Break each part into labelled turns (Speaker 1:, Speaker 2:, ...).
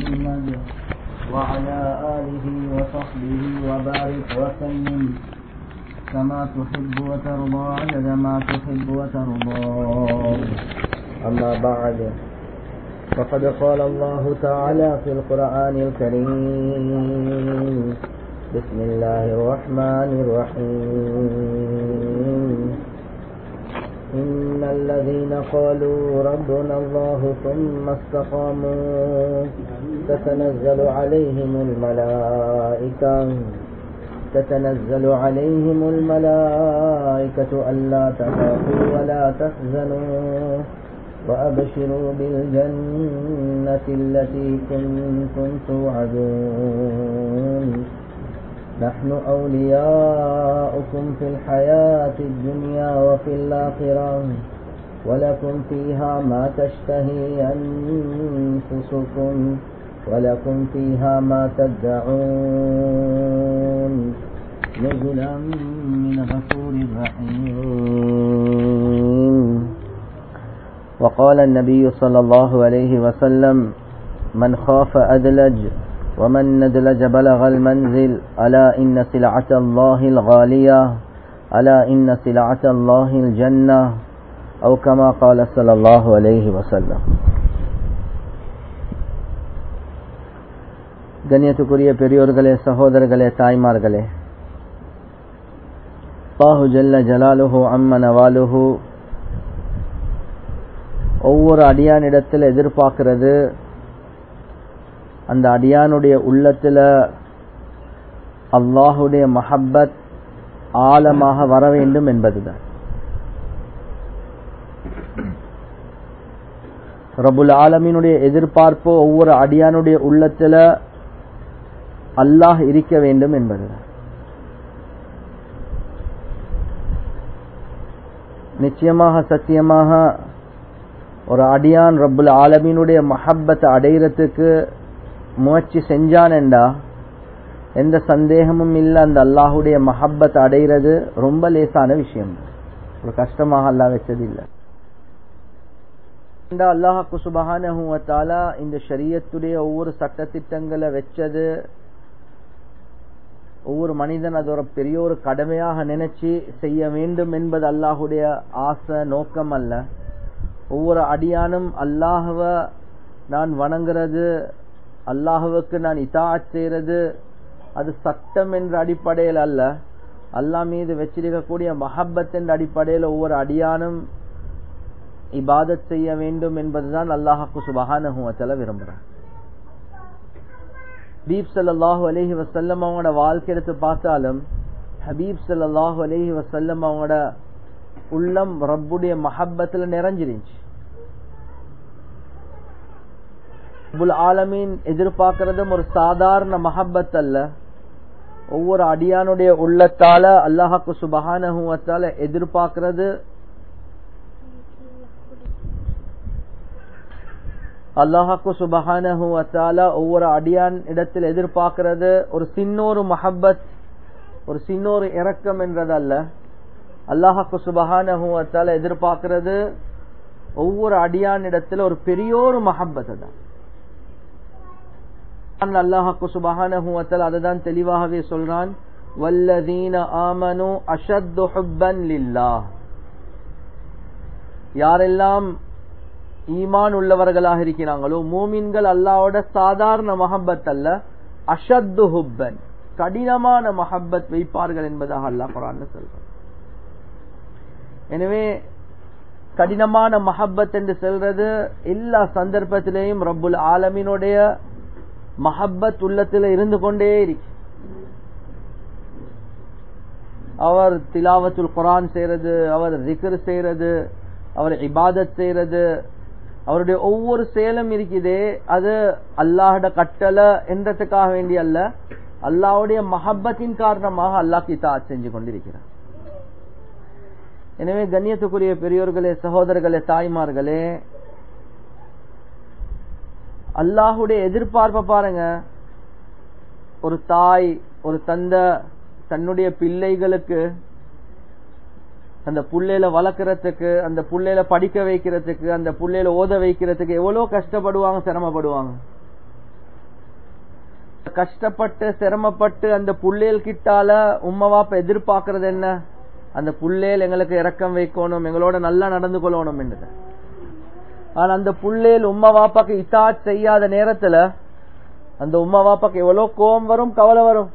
Speaker 1: محمد وعلى آله وصحبه وبارك وسلم كما تحب وترضى عدد ما تحب وترضى أما بعد فقد قال الله تعالى في القرآن الكريم بسم الله الرحمن الرحيم إن الذين قالوا ربنا الله ثم استقاموا تتنزل عليهم الملائكة تتنزل عليهم الملائكة ألا تخافوا ولا تحزنوا وأبشروا بالجنة التي كنتم توعدون نحن أولياؤكم في الحياة الدنيا وفي الآخرة ولكم فيها ما تشتهي أنفسكم ولكم فيها ما تدعون نزلا من غفور رحيم وقال النبي صلى الله عليه وسلم من خاف أدلج ومن ندلج بلغ المنزل ألا إن سلعة الله الغالية ألا إن سلعة الله الجنة أو كما قال صلى الله عليه وسلم கண்ணியத்துக்குரிய பெரியோர்களே சகோதரர்களே தாய்மார்களே பாஹு ஜல்ல ஜலாலுஹு அம்ம நவாலுஹு ஒவ்வொரு அடியானிடத்தில் எதிர்பார்க்கிறது அந்த அடியானுடைய உள்ளத்துல அல்லாஹுடைய மஹப்பத் ஆழமாக வர வேண்டும் என்பதுதான் ரபுல் ஆலமினுடைய எதிர்பார்ப்பு ஒவ்வொரு அடியானுடைய உள்ளத்துல அல்லாஹ் இருக்க வேண்டும் என்பதுதான் நிச்சயமாக சத்தியமாக ஒரு அடியான் ரபுல் ஆலமீனுடைய மஹப்பத்தை அடைகிறதுக்கு முயற்சி செஞ்சான் என்றா எந்த சந்தேகமும் இல்லை அந்த அல்லாஹுடைய மஹப்பத் அடைகிறது ரொம்ப லேசான விஷயம் ஒரு கஷ்டமாக அல்லா வச்சது இல்லை அல்லாஹாக்கு சுபஹானஹூவத்தாலா இந்த ஷரியத்துடைய ஒவ்வொரு சட்டத்திட்டங்களை வச்சது ஒவ்வொரு மனிதன் அது ஒரு பெரிய ஒரு கடமையாக நினைச்சு செய்ய வேண்டும் என்பது அல்லாஹுடைய ஆசை நோக்கம் அல்ல ஒவ்வொரு அடியானும் அல்லாஹுவ நான் வணங்குறது அல்லாஹுவுக்கு நான் இதாத் செய்யறது அது சட்டம் என்ற அடிப்படையில் அல்ல அல்லா மீது வச்சிருக்கக்கூடிய மஹப்பத் என்ற அடிப்படையில் ஒவ்வொரு அடியானும் இபாதத் செய்ய வேண்டும் என்பதுதான் அல்லாஹாக்கு சுபகானுவத்தில் விரும்புகிறேன் ஹபீப் சல்லாஹூ அலஹி வசல்லம் அவங்களோட வாழ்க்கை எடுத்து பார்த்தாலும் ஹபீப் சல்லாஹூ அலஹி வசல்லம் அவங்களோட உள்ளம் ரப்புடைய மஹப்பத்துல நிறைஞ்சிருந்துச்சு ரப்புல் ஆலமீன் எதிர்பார்க்கறதும் ஒரு சாதாரண மஹப்பத் அல்ல ஒவ்வொரு அடியானுடைய உள்ளத்தால அல்லாஹாக்கு சுபஹானஹுவத்தால எதிர்பார்க்கறது அல்லாஹாக்கு சுபஹானஹுவத்தால ஒவ்வொரு அடியான் இடத்தில் எதிர்பார்க்கிறது ஒரு சின்னொரு மஹப்பத் ஒரு சின்னொரு இறக்கம் என்றதல்ல அல்லாஹாக்கு சுபஹானஹுவத்தால எதிர்பார்க்கிறது ஒவ்வொரு அடியான் இடத்துல ஒரு பெரிய ஒரு மஹப்பத்தை தான் அல்லாஹாக்கு சுபஹானஹுவத்தால் அதுதான் தெளிவாகவே சொல்றான் வல்லதீன ஆமனு அஷத்து ஹுப்பன் லில்லாஹ் யாரெல்லாம் ஈமான் உள்ளவர்களாக இருக்கிறாங்களோ மூமின்கள் அல்லாவோட சாதாரண மஹப்பத் அல்ல அஷத்து ஹுப்பன் கடினமான மஹப்பத் வைப்பார்கள் என்பதாக அல்லாஹ் குரான் சொல்றான் எனவே கடினமான மஹப்பத் என்று சொல்றது எல்லா சந்தர்ப்பத்திலேயும் ரப்புல் ஆலமினுடைய மஹப்பத் உள்ளத்தில் இருந்து கொண்டே இருக்கு அவர் திலாவத்துல் குரான் செய்யறது அவர் ஜிக்ர் செய்யறது அவர் இபாதத் செய்யறது அவருடைய ஒவ்வொரு செயலும் இருக்குதே அது அல்லாஹோட கட்டளை என்றதுக்காக வேண்டிய அல்ல அல்லாவுடைய மஹப்பத்தின் காரணமாக அல்லாஹ் கிதா செஞ்சு கொண்டிருக்கிறார் எனவே கண்ணியத்துக்குரிய பெரியோர்களே சகோதரர்களே தாய்மார்களே அல்லாஹுடைய எதிர்பார்ப்ப பாருங்க ஒரு தாய் ஒரு தந்தை தன்னுடைய பிள்ளைகளுக்கு அந்த புள்ளையில வளர்க்கறதுக்கு அந்த புள்ளையில படிக்க வைக்கிறதுக்கு அந்த புள்ளையில ஓத வைக்கிறதுக்கு எவ்வளவு கஷ்டப்படுவாங்க சிரமப்படுவாங்க கஷ்டப்பட்டு சிரமப்பட்டு அந்த புள்ளேல் கிட்டால உம்மா வாப்ப எதிர்பார்க்கறது என்ன அந்த புள்ளேல் எங்களுக்கு இறக்கம் வைக்கணும் எங்களோட நல்லா நடந்து கொள்ளணும் என்று ஆனா அந்த புள்ளேல் உம்மா வாப்பாக்கு இத்தாட் செய்யாத நேரத்துல அந்த உம்மா வாப்பாக்கு எவ்வளவு கோபம் வரும் கவலை வரும்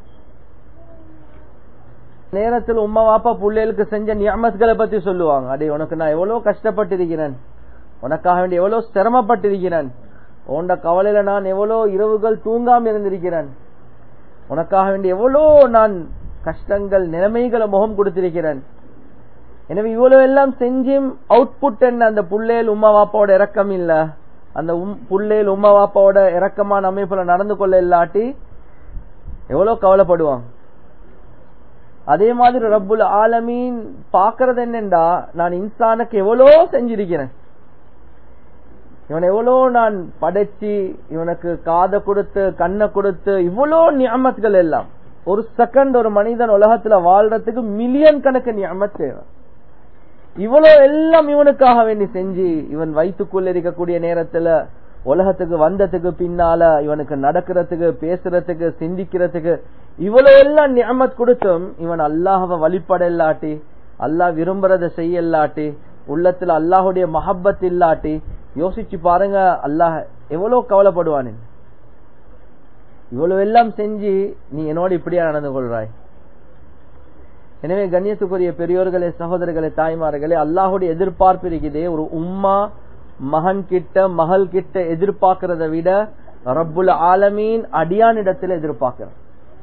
Speaker 1: நேரத்தில் உம்மா வாப்பா புள்ளேலுக்கு செஞ்ச நியமத்களை பத்தி சொல்லுவாங்க அடே உனக்கு நான் எவ்வளவு கஷ்டப்பட்டிருக்கிறேன் உனக்காக வேண்டி எவ்வளவு சிரமப்பட்டிருக்கிறேன் உண்ட கவலையில நான் எவ்வளோ இரவுகள் தூங்காம இருந்திருக்கிறேன் உனக்காக வேண்டி எவ்வளோ நான் கஷ்டங்கள் நிலைமைகளை முகம் கொடுத்திருக்கிறேன் எனவே இவ்வளவு எல்லாம் செஞ்சும் அவுட்புட் என்ன அந்த புள்ளேல் உமா வாப்பாவோட இறக்கம் இல்ல அந்த புள்ளேல் உமா வாப்பாவோட இறக்கமான அமைப்புல நடந்து கொள்ள இல்லாட்டி எவ்வளவு கவலைப்படுவான் அதே மாதிரி ரப்புல் ஆலமீன் பாக்குறது என்னண்டா நான் இன்சானுக்கு எவ்வளோ செஞ்சிருக்கிறேன் இவன் எவ்வளோ நான் படைச்சி இவனுக்கு காதை கொடுத்து கண்ணை கொடுத்து இவ்வளோ நியமத்துகள் எல்லாம் ஒரு செகண்ட் ஒரு மனிதன் உலகத்துல வாழ்றதுக்கு மில்லியன் கணக்கு நியமத் தேவை இவ்வளோ எல்லாம் இவனுக்காக வேண்டி செஞ்சு இவன் வயிற்றுக்குள்ள இருக்கக்கூடிய நேரத்துல உலகத்துக்கு வந்ததுக்கு பின்னால இவனுக்கு நடக்கிறதுக்கு பேசுறதுக்கு சிந்திக்கிறதுக்கு இவ்வளவு எல்லாம் நியமத் கொடுத்தும் இவன் அல்லாஹவை வழிபட இல்லாட்டி அல்லாஹ் விரும்புறத செய்ய இல்லாட்டி உள்ளத்துல அல்லாஹுடைய மஹப்பத் இல்லாட்டி யோசிச்சு பாருங்க அல்லாஹ் எவ்வளவு கவலைப்படுவானு இவ்வளவு எல்லாம் செஞ்சு நீ என்னோட இப்படியா நடந்து கொள்றாய் எனவே கண்ணியத்துக்குரிய பெரியோர்களே சகோதரர்களே தாய்மார்களே அல்லாஹுடைய எதிர்பார்ப்பு இருக்குதே ஒரு உம்மா மகன் கிட்ட மகள் கிட்ட எதிர்பார்க்கிறத விட ரப்புல் ஆலமீன் அடியானிடத்தில் எதிர்பார்க்கிறான்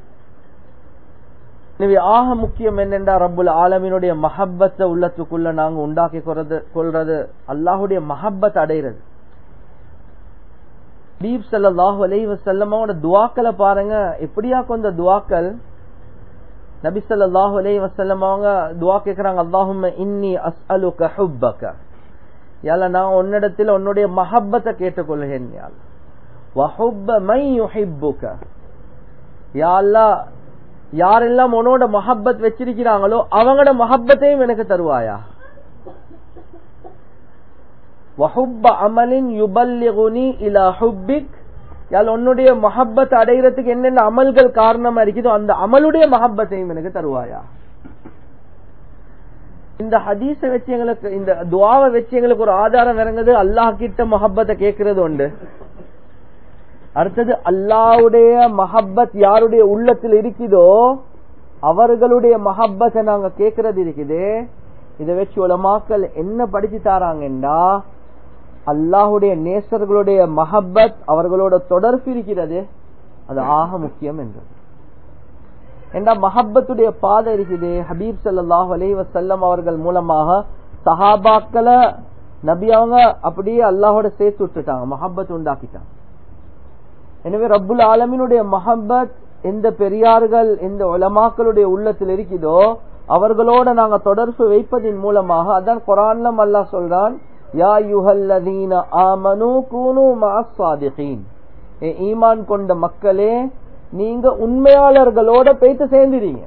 Speaker 1: எனவே ஆக முக்கியம் என்னென்றா ரப்புல் ஆலமீனுடைய மஹப்பத்தை உள்ளத்துக்குள்ள நாங்க உண்டாக்கி கொள்றது கொள்றது அல்லாஹுடைய மஹப்பத் அடைகிறது தீப் சல்லாஹு அலைஹி வசல்லமோட துவாக்களை பாருங்க எப்படியா கொண்ட துவாக்கள் நபி ஸல்லல்லாஹு அலைஹி வஸல்லம் அவங்க துஆ கேக்குறாங்க அல்லாஹும்ம இன்னி அஸ்அலுக ஹுப்பக யால நான் உன்னிடத்தில் உன்னுடைய மஹப்பத்தை கேட்டுக்கொள்கிறேன் யால் வஹுப்ப மை யுஹிப்புக யா அல்லாஹ் யாரெல்லாம் உன்னோட மஹப்பத் வச்சிருக்கிறாங்களோ அவங்களோட மஹப்பத்தையும் எனக்கு தருவாயா வஹுப்ப அமலின் யுபல்லிகுனி இலா ஹுப்பிக் யால் உன்னுடைய மஹப்பத் அடைகிறதுக்கு என்னென்ன அமல்கள் காரணமா இருக்குதோ அந்த அமலுடைய மஹப்பத்தையும் எனக்கு தருவாயா இந்த ஹதீஸ வச்சு எங்களுக்கு இந்த துவாவை வச்சு எங்களுக்கு ஒரு ஆதாரம் இறங்குது அல்லாஹ் கிட்ட மஹப்பத்தை கேட்கறது உண்டு அடுத்தது அல்லாவுடைய மஹப்பத் யாருடைய உள்ளத்தில் இருக்குதோ அவர்களுடைய மஹப்பத்தை நாங்க கேட்கறது இருக்குது இதை வச்சு உலமாக்கள் என்ன படிச்சு தாராங்கண்டா அல்லாஹுடைய நேசர்களுடைய மஹப்பத் அவர்களோட தொடர்பு இருக்கிறது அது ஆக முக்கியம் என்றது ஏண்டா மஹப்பத்துடைய பாதை இருக்குது ஹபீப் சல்லாஹ் அலி வசல்லம் அவர்கள் மூலமாக சஹாபாக்களை நபி அவங்க அப்படியே அல்லாஹோட சேர்த்து விட்டுட்டாங்க மஹப்பத் உண்டாக்கிட்டாங்க எனவே ரப்புல் ஆலமினுடைய மஹப்பத் எந்த பெரியார்கள் எந்த உலமாக்களுடைய உள்ளத்தில் இருக்குதோ அவர்களோட நாங்க தொடர்பு வைப்பதின் மூலமாக அதான் குரான்லம் அல்லாஹ் சொல்றான் யா யுஹல்லதீன ஆமனு கூனு மாசாதிகீன் ஈமான் கொண்ட மக்களே நீங்க உண்மையாளர்களோட பேத்து சேர்ந்துறீங்க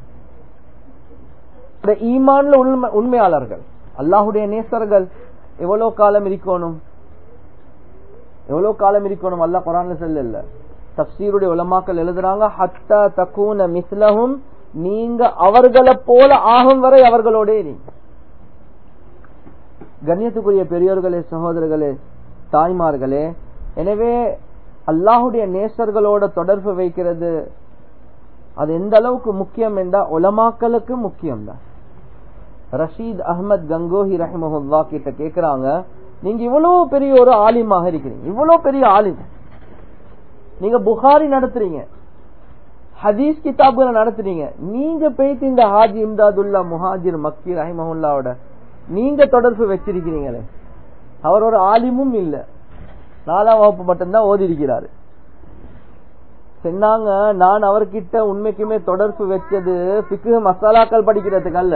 Speaker 1: ஈமான்ல உண்மையாளர்கள் அல்லாஹுடைய நேசர்கள் எவ்வளவு காலம் இருக்கணும் எவ்வளவு காலம் இருக்கணும் அல்லாஹ் குரான்ல சொல்லல தப்சீருடைய உலமாக்கள் எழுதுறாங்க ஹத்தா தக்கூன மிஸ்லஹும் நீங்க அவர்களை போல ஆகும் வரை அவர்களோட நீங்க கண்ணியத்துக்குரிய பெரியோர்களே சகோதரர்களே தாய்மார்களே எனவே அல்லாஹுடைய நேசர்களோட தொடர்பு வைக்கிறது அது எந்த அளவுக்கு முக்கியம் என்றா உலமாக்களுக்கு முக்கியம் தான் ரஷீத் அஹமத் கங்கோஹி ரஹிமஹுல்லா கிட்ட கேக்குறாங்க நீங்க இவ்வளவு பெரிய ஒரு ஆலிமாக இருக்கிறீங்க இவ்வளவு பெரிய ஆலிம் நீங்க புகாரி நடத்துறீங்க ஹதீஸ் கிதாபுகளை நடத்துறீங்க நீங்க போயிட்டு இந்த ஹாஜி இம்தாதுல்லா முஹாஜிர் மக்கி ரஹிமஹுல்லாவோட நீங்க தொடர்பு வச்சிருக்கிறீங்களே அவர் ஒரு ஆலிமும் இல்ல நாலாம் வகுப்பு மட்டும்தான் ஓதி இருக்கிறாரு சொன்னாங்க நான் அவர்கிட்ட உண்மைக்குமே தொடர்பு வச்சது பிக்கு மசாலாக்கள் படிக்கிறதுக்கு அல்ல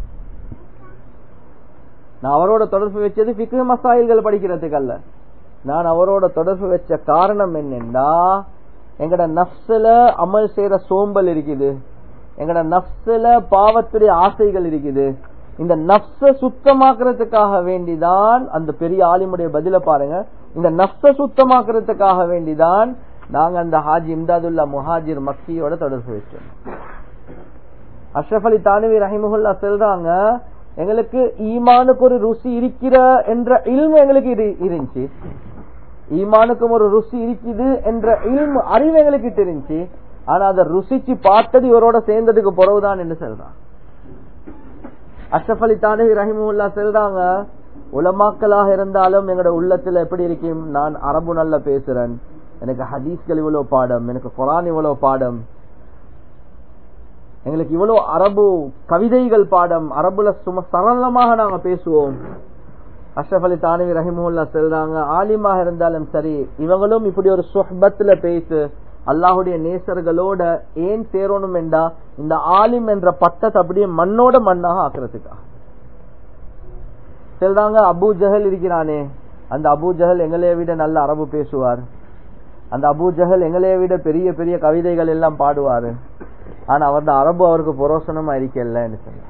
Speaker 1: நான் அவரோட தொடர்பு வச்சது பிக்கு மசாயில்கள் படிக்கிறதுக்கு அல்ல நான் அவரோட தொடர்பு வச்ச காரணம் என்னன்னா எங்கட நப்சுல அமல் செய்யற சோம்பல் இருக்குது எங்கட நப்சுல பாவத்துடைய ஆசைகள் இருக்குது இந்த நப்ச சுத்தமாக்குறதுக்காக வேண்டிதான் அந்த பெரிய ஆலிமுடைய பதில பாருங்க இந்த நப்ச சுத்தமாக்குறதுக்காக வேண்டிதான் நாங்க அந்த ஹாஜி இம்தாதுல்லா முஹாஜிர் மக்கியோட தொடர்பு வச்சோம் அஷ்ரஃப் அலி தானவி ரஹிமுல்லா சொல்றாங்க எங்களுக்கு ஈமானுக்கு ஒரு ருசி இருக்கிற என்ற இல்மு எங்களுக்கு இருந்துச்சு ஈமானுக்கும் ஒரு ருசி இருக்குது என்ற இல்மு அறிவு எங்களுக்கு இருந்துச்சு ஆனா அதை ருசிச்சு பார்த்தது இவரோட சேர்ந்ததுக்கு பிறகுதான் என்று சொல்றான் அஷ்ரஃப் அலி தானவி ரஹிமுல்லா சொல்றாங்க உலமாக்களாக இருந்தாலும் எங்களோட உள்ளத்துல எப்படி இருக்கும் நான் அரபு நல்ல பேசுறேன் எனக்கு ஹதீஸ்கள் இவ்வளவு பாடம் எனக்கு குரான் இவ்வளவு பாடம் எங்களுக்கு இவ்வளவு அரபு கவிதைகள் பாடம் அரபுல சும சரளமாக நாங்க பேசுவோம் அஷ்ரஃப் அலி தானவி ரஹிமுல்லா சொல்றாங்க ஆலிமாக இருந்தாலும் சரி இவங்களும் இப்படி ஒரு சொஹ்பத்துல பேசு அல்லாஹுடைய நேசர்களோட ஏன் சேரணும் என்றா இந்த ஆலிம் என்ற பட்டத்தை அப்படியே மண்ணோட மண்ணாக ஆக்குறதுக்கா சொல்றாங்க அபு ஜஹல் இருக்கிறானே அந்த அபு ஜஹல் எங்களைய விட நல்ல அரபு பேசுவார் அந்த அபு ஜஹல் எங்களைய விட பெரிய பெரிய கவிதைகள் எல்லாம் பாடுவாரு ஆனா அவரது அரபு அவருக்கு புரோசனமா இருக்கலன்னு சொன்ன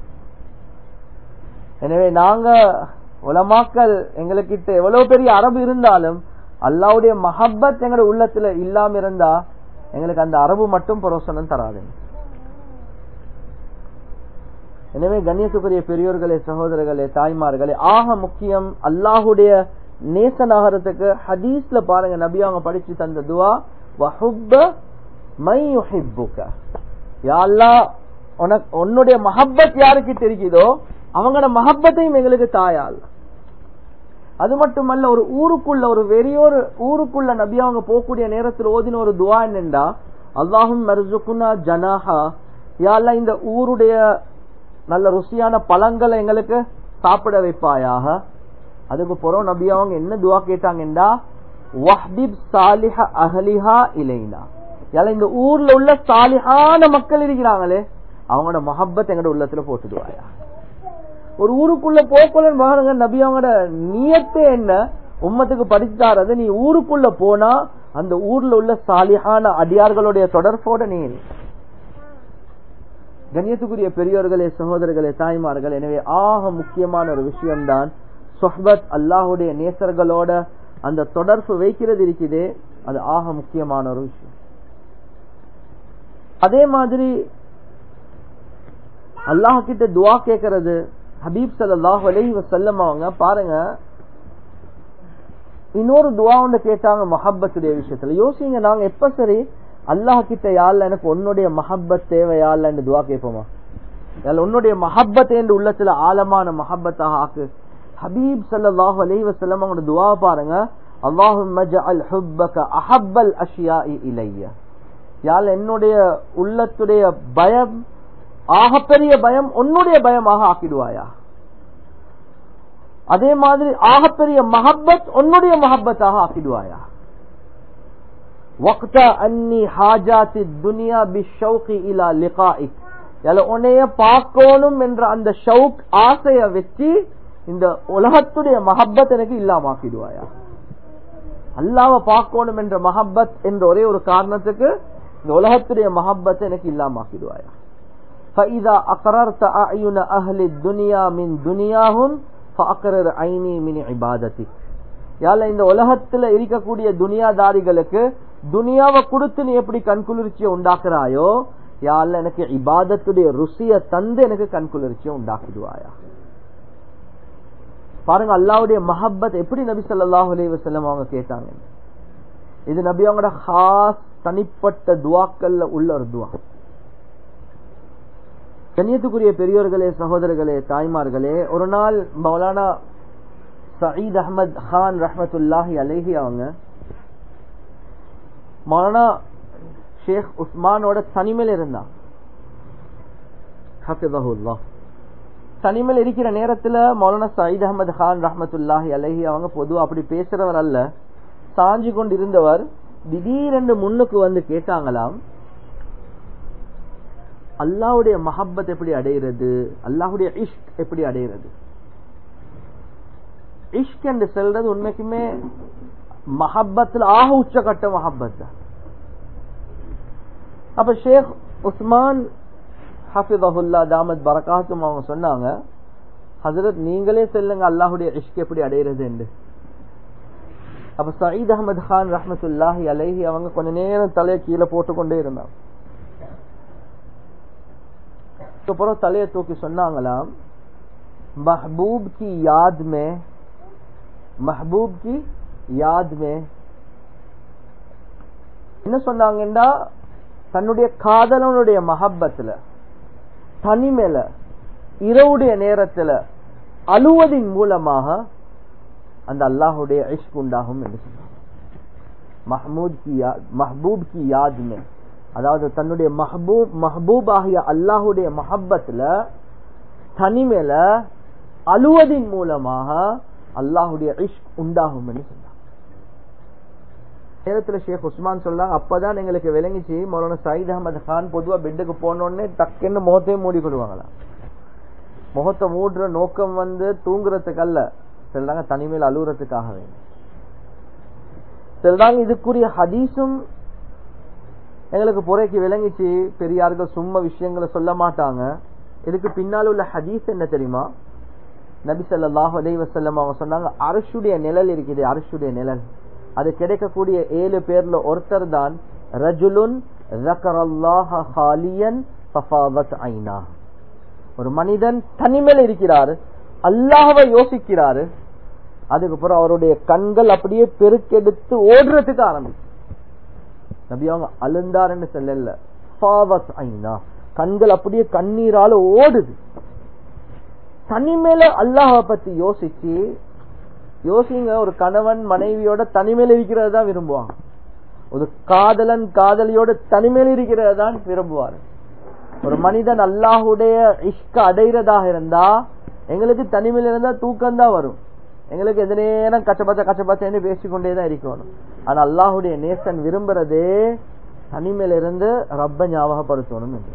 Speaker 1: எனவே நாங்க உலமாக்கள் எங்களுக்கிட்ட எவ்வளவு பெரிய அரபு இருந்தாலும் அல்லாவுடைய மஹப்பத் எங்களோட உள்ளத்துல இல்லாம இருந்தா எங்களுக்கு அந்த அரபு மட்டும் புரோசனம் தராது எனவே கண்ணியத்துக்குரிய பெரியோர்களே சகோதரர்களே தாய்மார்களே ஆக முக்கியம் அல்லாஹுடைய நேசனாகிறதுக்கு ஹதீஸ்ல பாருங்க நபி அவங்க படிச்சு தந்த துவா வஹுப்ப மை யுஹிப்புக யாழ்லா உனக்கு உன்னுடைய மஹப்பத் யாருக்கு தெரிக்குதோ அவங்களோட மஹப்பத்தையும் எங்களுக்கு தாயால் அது மட்டுமல்ல ஒரு ஊருக்குள்ள ஒரு வெறியோரு ஊருக்குள்ள நபி அவங்க போகக்கூடிய நேரத்தில் ஓதின ஒரு துவா என்னண்டா அல்லாஹும் மர்சுகுனா ஜனாஹா யாழ்லா இந்த ஊருடைய நல்ல ருசியான பழங்களை எங்களுக்கு சாப்பிட வைப்பாயாக அதுக்கு புறம் நபி அவங்க என்ன துவா கேட்டாங்கண்டா வஹ்பிப் சாலிஹ அஹலிஹா இலைனா யால இந்த ஊர்ல உள்ள சாலிஹான மக்கள் இருக்கிறாங்களே அவங்களோட மஹப்பத் எங்கட உள்ளத்துல போட்டுடுவாயா ஒரு ஊருக்குள்ள போக்கல பாருங்க நபி அவங்களோட நியத்தே என்ன உம்மத்துக்கு படிச்சுட்டாரது நீ ஊருக்குள்ள போனா அந்த ஊர்ல உள்ள சாலிஹான அடியார்களுடைய தொடர்போட நீ கண்ணியத்துக்குரிய பெரியோர்களே சகோதரர்களே தாய்மார்கள் எனவே ஆக முக்கியமான ஒரு விஷயம்தான் சொஹ்பத் அல்லாஹுடைய நேசர்களோட அந்த தொடர்பு வைக்கிறது இருக்குதே அது ஆக முக்கியமான ஒரு விஷயம் அதே மாதிரி அல்லாஹ் கிட்ட துவா கேட்கறது ஹபீப் சல்லாஹ் அலஹி வசல்லம் அவங்க பாருங்க இன்னொரு துவா ஒன்று கேட்டாங்க மஹப்பத்துடைய விஷயத்துல யோசிங்க நாங்க எப்ப சரி அல்லாஹ் கிட்ட யாழ்ல எனக்கு உன்னுடைய மஹப்பத் தேவையாள்னு துவா கேட்போமா உன்னுடைய மஹப்பத் என்று உள்ளத்துல ஆழமான மஹப்பத்தாக ஆக்கு ஹபீப் சல்லாஹ் அலி வசல்லம் அவங்களோட துவா பாருங்க அல்லாஹும் அஹப்பல் அஷியா இலைய யாழ் என்னுடைய உள்ளத்துடைய பயம் ஆகப்பெரிய பயம் உன்னுடைய பயமாக ஆக்கிடுவாயா அதே மாதிரி ஆகப்பெரிய மஹப்பத் உன்னுடைய மஹப்பத்தாக ஆக்கிடுவாயா வக்த அன்னி ஹாஜாத்தி துனியா பி ஷவுகி இலா லிகாஇக் உன்னைய பார்க்கணும் என்ற அந்த ஷவுக் ஆசைய வச்சு இந்த உலகத்துடைய மஹப்பத் எனக்கு இல்லாமாக்கிடுவாயா அல்லாவ பார்க்கணும் என்ற மஹப்பத் என்ற ஒரே ஒரு காரணத்துக்கு இந்த உலகத்துடைய மஹப்பத்தை எனக்கு இல்லாமாக்கிடுவாயா فإذا أقررت أعين أهل الدنيا من دنياهم فأقرر عيني من عبادتك யால இந்த உலகத்துல இருக்கக்கூடிய துனியாதாரிகளுக்கு துனியாவை கொடுத்து நீ எப்படி கண்குளிர்ச்சியை உண்டாக்குறாயோ யால எனக்கு இபாதத்துடைய ருசிய தந்து எனக்கு கண்குளிர்ச்சியை உண்டாக்கிடுவாயா பாருங்க அல்லாவுடைய மஹப்பத் எப்படி நபி சொல்லாஹு அலி வசல்லம் அவங்க கேட்டாங்க இது நபி அவங்களோட ஹாஸ் தனிப்பட்ட துவாக்கள்ல உள்ள ஒரு துவா கண்ணியத்துக்குரிய பெரியோர்களே சகோதரர்களே தாய்மார்களே ஒரு நாள் மௌலானா சயீத் அஹமத் கான் ரஹமத்துல்லாஹி அலேஹி அவங்க மௌலானா ஷேக் உஸ்மானோட தனிமையில் இருந்தான் தனிமையில் இருக்கிற நேரத்துல மௌலானா சயீத் அஹமது கான் ரஹமத்துல்லாஹி அலேஹி அவங்க பொதுவா அப்படி பேசுறவர் அல்ல சாஞ்சு கொண்டு இருந்தவர் திடீரென்று முன்னுக்கு வந்து கேட்டாங்களாம் அல்லாவுடைய மஹப்பத் எப்படி அடைகிறது அல்லாஹுடைய இஷ்க் எப்படி அடைகிறது இஷ்க் என்று சொல்றது உண்மைக்குமே மஹப்பத்தில் ஆக உச்சகட்ட மஹப்பத் அப்ப ஷேக் உஸ்மான் ஹஃபிதஹுல்லா தாமத் பரகாத்தும் அவங்க சொன்னாங்க ஹசரத் நீங்களே சொல்லுங்க அல்லாஹுடைய இஷ்க் எப்படி அடைகிறது என்று அப்ப சயீத் அகமது கான் ரஹமத்துல்லாஹி அலைஹி அவங்க கொஞ்ச நேரம் தலையை கீழே போட்டுக்கொண்டே இருந்தாங்க அதுக்கப்புறம் தலையை தூக்கி சொன்னாங்களாம் மஹபூப் கி யாத் மே महबूब की याद में என்ன சொன்னாங்கன்னா தன்னுடைய காதலனுடைய மஹப்பத்துல தனிமையில இரவுடைய நேரத்துல அழுவதின் மூலமாக அந்த அல்லாஹுடைய இஷ்க் உண்டாகும் என்று சொன்னாங்க மஹமூத் கி மஹபூப் கி யாத் மே அதாவது தன்னுடைய மஹபூப் மஹபூப் ஆகிய அல்லாஹுடைய மஹப்பத்துல தனிமையில அழுவதின் மூலமாக அல்லாஹுடைய இஷ்க் உண்டாகும் என்று சொன்னாங்க நேரத்துல ஷேக் உஸ்மான் சொல்றாங்க அப்பதான் எங்களுக்கு விளங்கிச்சு மௌலான சயீத் அகமது கான் பொதுவா பெட்டுக்கு போனோடனே டக்குன்னு முகத்தையும் மூடி கொள்வாங்களாம் முகத்தை மூடுற நோக்கம் வந்து தூங்குறதுக்கு அல்ல சொல்றாங்க தனிமையில் அழுகுறதுக்காக வேண்டும் சொல்றாங்க இதுக்குரிய ஹதீஸும் எங்களுக்கு புறைக்கு விளங்கிச்சு பெரியார்கள் சும்மா விஷயங்களை சொல்ல மாட்டாங்க இதுக்கு பின்னால் உள்ள ஹதீஸ் என்ன தெரியுமா நபி சொல்லாஹு அலை வசல்லம் அவங்க சொன்னாங்க அரசுடைய நிழல் இருக்குது அரசுடைய நிழல் அது கிடைக்கக்கூடிய ஏழு பேர்ல ஒருத்தர் தான் ரஜுலுன் ஒரு மனிதன் தனிமையில் இருக்கிறாரு அல்லாஹவை யோசிக்கிறாரு அதுக்கப்புறம் அவருடைய கண்கள் அப்படியே பெருக்கெடுத்து ஓடுறதுக்கு ஆரம்பிச்சு நபி அவங்க அழுந்தாருன்னு சொல்லல ஐனா கண்கள் அப்படியே கண்ணீரால ஓடுது தனிமையில அல்லாஹ பத்தி யோசிச்சு யோசிங்க ஒரு கணவன் மனைவியோட தனிமையில இருக்கிறது தான் விரும்புவாங்க ஒரு காதலன் காதலியோட தனிமையில் இருக்கிறது தான் விரும்புவார் ஒரு மனிதன் அல்லாஹுடைய இஷ்க அடைகிறதாக இருந்தா எங்களுக்கு தனிமையில இருந்தா தூக்கம் தான் வரும் எங்களுக்கு எது நேரம் கச்சபச்ச கச்சபச்சன்னு பேசிக்கொண்டே தான் இருக்கணும் ஆனா அல்லாஹுடைய நேசன் விரும்புறதே தனிமையில இருந்து ரப்ப ஞாபகப்படுத்தணும் என்று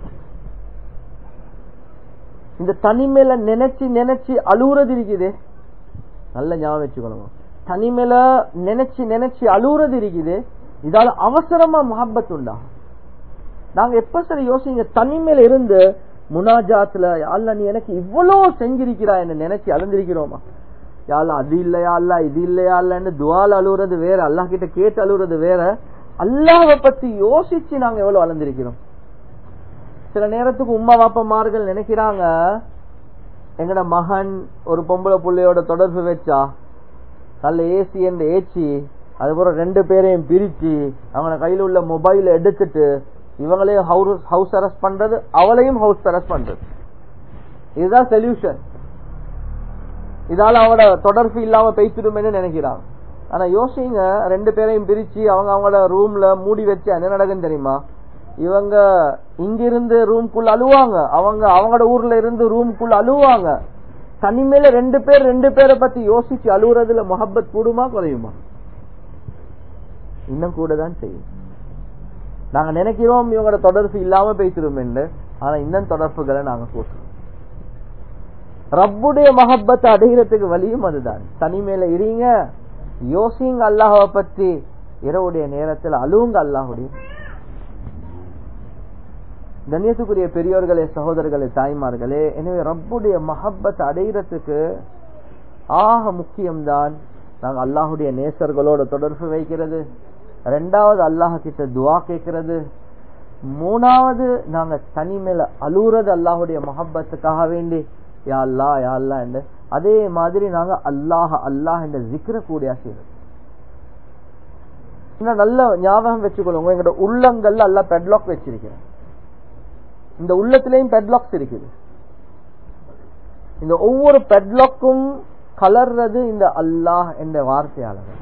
Speaker 1: இந்த தனிமையில நினைச்சு நினைச்சு அழுகுறது இருக்குது நல்ல ஞாபகம் வச்சுக்கணும் தனிமையில நினைச்சு நினைச்சு அழுகுறது இருக்குது இதால அவசரமா முகப்பத் உண்டா நாங்க எப்ப சரி யோசிங்க தனிமையில இருந்து முனாஜாத்துல அல்ல நீ எனக்கு இவ்வளவு செஞ்சிருக்கிறா என்ன நினைச்சு அழுந்திருக்கிறோமா யாழ்லா அது இல்லையா அல்ல இது இல்லையா இல்லன்னு துவால் அழுகுறது வேற அல்லா கிட்ட கேட்டு அழுகுறது வேற அல்லாஹ பத்தி யோசிச்சு நாங்க எவ்வளவு அழுந்திருக்கிறோம் சில நேரத்துக்கு உமா வாப்பமார்கள் நினைக்கிறாங்க எங்கட மகன் ஒரு பொம்பளை புள்ளையோட தொடர்பு வச்சா நல்ல ஏசி என்று ஏச்சி அதுக்கப்புறம் ரெண்டு பேரையும் பிரிச்சு அவங்க கையில உள்ள மொபைல் எடுத்துட்டு இவங்களையும் ஹவுஸ் அரெஸ்ட் பண்றது அவளையும் ஹவுஸ் அரெஸ்ட் பண்றது இதுதான் சொல்யூஷன் இதால அவங்களோட தொடர்பு இல்லாம பேசிடுமே நினைக்கிறாங்க ஆனா யோசிங்க ரெண்டு பேரையும் பிரிச்சு அவங்க அவங்களோட ரூம்ல மூடி வச்சு என்ன நடக்குன்னு தெரியுமா இவங்க இங்கிருந்து ரூம்குள்ள அழுவாங்க அவங்க அவங்களோட ஊர்ல இருந்து ரூம்குள்ள அழுவாங்க தனிமையில ரெண்டு பேர் ரெண்டு பேரை பத்தி யோசிச்சு அழுகுறதுல முகப்பத் கூடுமா குறையுமா இன்னும் கூட தான் செய்யும் நாங்க நினைக்கிறோம் இவங்களோட தொடர்பு இல்லாம பேசுறோம் என்று ஆனா இன்னும் தொடர்புகளை நாங்க கூட்டுறோம் ரப்புடைய மஹப்பத்தை அடைகிறதுக்கு வழியும் அதுதான் தனிமையில இருங்க யோசிங்க அல்லாஹாவை பத்தி இரவுடைய நேரத்தில் அழுவுங்க அல்லாஹுடைய கண்ணியத்துக்குரிய பெரியோர்களே சகோதரர்களே தாய்மார்களே எனவே ரப்புடைய மஹப்பத் அடைகிறதுக்கு ஆக முக்கியம்தான் நாங்க அல்லாஹுடைய நேசர்களோட தொடர்பு வைக்கிறது ரெண்டாவது அல்லாஹ் கிட்ட துவா கேட்கிறது மூணாவது நாங்க தனிமையில அழுறது அல்லாஹுடைய மஹப்பத்துக்காக வேண்டி யா அல்லா யா அல்லா என்று அதே மாதிரி நாங்க அல்லாஹ் அல்லாஹ் என்ற ஜிக்ர கூடியா செய்யறது நல்ல ஞாபகம் வச்சுக்கொள்ளுங்க எங்களோட உள்ளங்கள்ல அல்ல பெட்லாக் வச்சிருக்கிறேன் இந்த உள்ளத்திலையும் பெட்லாக்ஸ் இருக்குது இந்த ஒவ்வொரு பெட்லாக்கும் கலர்றது இந்த அல்லாஹ் என்ற வார்த்தையாளர்கள்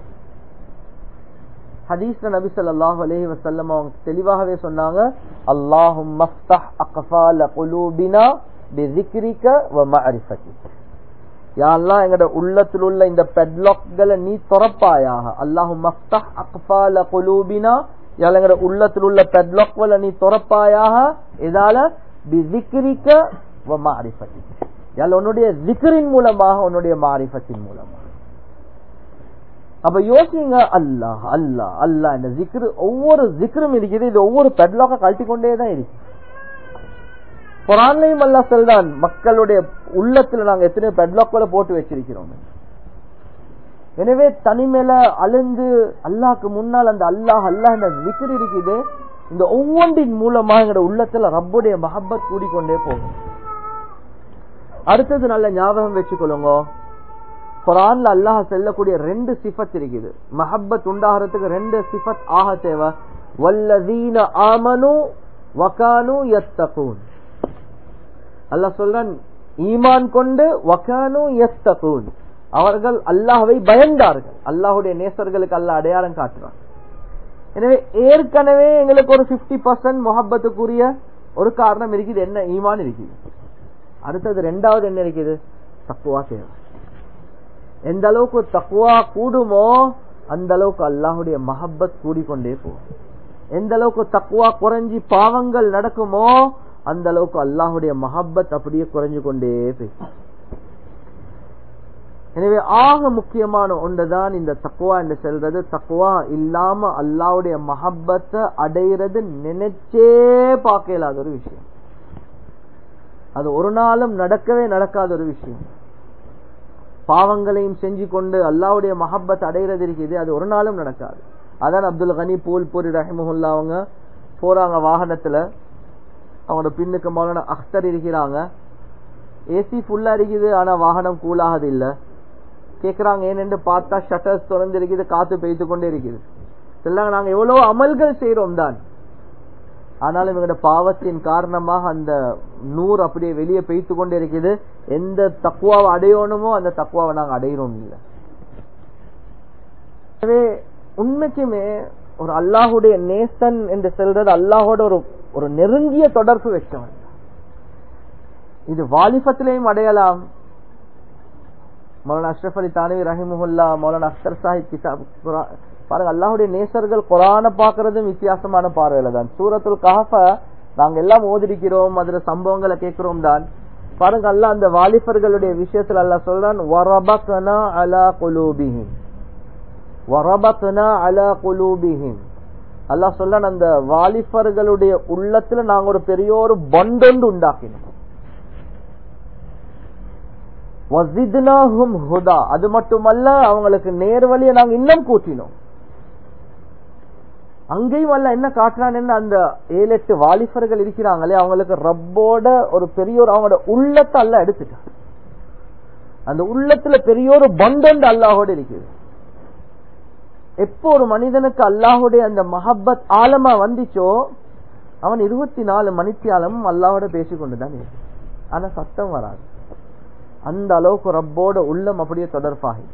Speaker 1: ஹதீஸ்ல நபி ஸல்லல்லாஹு அலைஹி வஸல்லம் அவங்க தெளிவாகவே சொன்னாங்க அல்லாஹும் மஃப்தஹ் அக்ஃபால குலூபினா பிذிக்ரிக வ மஅரிஃபதிக் யா அல்லாஹ் எங்கட உள்ளத்தில் உள்ள இந்த பெட்லாக்களை நீ திறப்பாயாக அல்லாஹும் மஃப்தஹ் அக்ஃபால குலூபினா யா எங்கட உள்ளத்தில் உள்ள பெட்லாக்களை நீ திறப்பாயாக இதால பிذிக்ரிக வ மஅரிஃபதிக் யா உன்னுடைய ஜிக்ரின் மூலமாக உன்னுடைய மாரிஃபத்தின் மூலமாக அப்ப யோசிங்க அல்லாஹ் அல்லாஹ் அல்லாஹ் இந்த ஜிக்ரு ஒவ்வொரு ஜிக்ரும் இருக்குது இது ஒவ்வொரு பெட்லாக்க கழட்டி கொண்டே தான் இருக்கு குரான்லையும் அல்லா சொல்றான் மக்களுடைய உள்ளத்துல நாங்க எத்தனையோ பெட்லாக்களை போட்டு வச்சிருக்கிறோம் எனவே தனிமையில அழுந்து அல்லாஹ்க்கு முன்னால் அந்த அல்லாஹ் அல்லாஹ் என்ற விக்கிரி இருக்குது இந்த ஒவ்வொன்றின் மூலமா எங்களோட உள்ளத்துல ரப்புடைய மஹப்பத் கூடிக்கொண்டே போகும் அடுத்தது நல்ல ஞாபகம் வச்சுக்கொள்ளுங்க குரான்ல அல்லாஹ் செல்லக்கூடிய ரெண்டு சிஃபத் இருக்குது மஹப்பத் உண்டாகிறதுக்கு ரெண்டு சிஃபத் ஆக தேவை வல்லதீன ஆமனு வகானு யத்தகூன் அல்லாஹ் சொல்றான் ஈமான் கொண்டு வகானு யத்தகூன் அவர்கள் அல்லாஹ்வை பயந்தார்கள் அல்லாஹுடைய நேசர்களுக்கு அல்லாஹ் அடையாளம் காட்டுறான் எனவே ஏற்கனவே எங்களுக்கு ஒரு பிப்டி பர்சன்ட் முகப்பத்துக்குரிய ஒரு காரணம் இருக்குது என்ன ஈமான் இருக்குது அடுத்தது ரெண்டாவது என்ன இருக்குது தக்குவா தேவை எந்த அளவுக்கு தக்குவா கூடுமோ அந்த அளவுக்கு அல்லாஹுடைய மஹப்பத் கூடிக்கொண்டே போகும் எந்த அளவுக்கு தக்குவா குறைஞ்சி பாவங்கள் நடக்குமோ அந்த அளவுக்கு அல்லாஹுடைய மஹப்பத் அப்படியே குறைஞ்சு கொண்டே போய் எனவே ஆக முக்கியமான ஒன்றுதான் இந்த தக்குவா என்று சொல்றது தக்குவா இல்லாம அல்லாவுடைய மஹப்பத்தை அடையிறது நினைச்சே பார்க்க இயலாத ஒரு விஷயம் அது ஒரு நாளும் நடக்கவே நடக்காத ஒரு விஷயம் பாவங்களையும் செஞ்சு கொண்டு அல்லாவுடைய மஹப்பத் அடைகிறது இருக்குது அது ஒரு நாளும் நடக்காது அதான் அப்துல் கனி பூல்பூரி ரஹிமுல்லா அவங்க போறாங்க வாகனத்துல அவங்களோட பின்னுக்கு மௌலான அख्தர் இருக்கிறாங்க ஏசி ஃபுல்லா இருக்குது ஆனா வாகனம் கூலாகது இல்ல கேக்குறாங்க ஏனென்று பார்த்தா ஷட்டர்ஸ் திறந்து இருக்குது காத்து பெய்து கொண்டே இருக்குது சொல்லாங்க நாங்க எவ்வளவு அமல்கள் செய்யறோம் தான் ஆனாலும் இவங்களோட பாவத்தின் காரணமாக அந்த நூறு அப்படியே வெளியே பெய்த்து கொண்டே இருக்குது எந்த தக்குவாவை அடையணுமோ அந்த தக்குவாவை நாங்க அடையிறோம் இல்லை எனவே உண்மைக்குமே ஒரு அல்லாஹுடைய நேசன் என்று சொல்றது அல்லாஹோட ஒரு ஒரு நெருங்கிய தொடர்பு வச்சவன் இது வாலிபத்திலையும் அடையலாம் மௌலானா அஷ்ரஃப் அலி தானவி ரஹிமுல்லா மௌலானா அக்தர் சாஹிப் கிதாப் பாருங்க அல்லாஹுடைய நேசர்கள் குரான பாக்குறதும் வித்தியாசமான பார்வையில தான் சூரத்துல் கஹஃப நாங்க எல்லாம் ஓதிருக்கிறோம் அதுல சம்பவங்களை கேட்கிறோம் தான் பாருங்க அல்லா அந்த வாலிபர்களுடைய விஷயத்துல அல்லா சொல்றான் வரபத்னா அலா குலூபிஹிம் வரபத்னா அலா குலூபிஹிம் அல்லாஹ் சொல்றான் அந்த வாலிபர்களுடைய உள்ளத்துல நாங்க ஒரு பெரிய ஒரு பண்டொண்டு உண்டாக்கினோம் ஹுதா அது மட்டுமல்ல அவங்களுக்கு நேர்வழியை நாங்க இன்னும் கூட்டினோம் அங்கேயும் அல்ல என்ன காட்டுறான்னு அந்த ஏழு எட்டு வாலிபர்கள் இருக்கிறாங்களே அவங்களுக்கு ரப்போட ஒரு பெரிய ஒரு அவங்களோட உள்ளத்தை அல்ல எடுத்துட்டான் அந்த உள்ளத்துல பெரிய ஒரு பண்டொண்டு அல்லாஹோட இருக்குது எப்போ ஒரு மனிதனுக்கு அல்லாஹுடைய அந்த மஹப்பத் ஆழமா வந்துச்சோ அவன் இருபத்தி நாலு மணித்தியாலமும் அல்லாஹோட பேசிக்கொண்டுதான் இருக்கு ஆனா சத்தம் வராது அந்த அளவுக்கு ரப்போட உள்ளம் அப்படியே தொடர்பாகி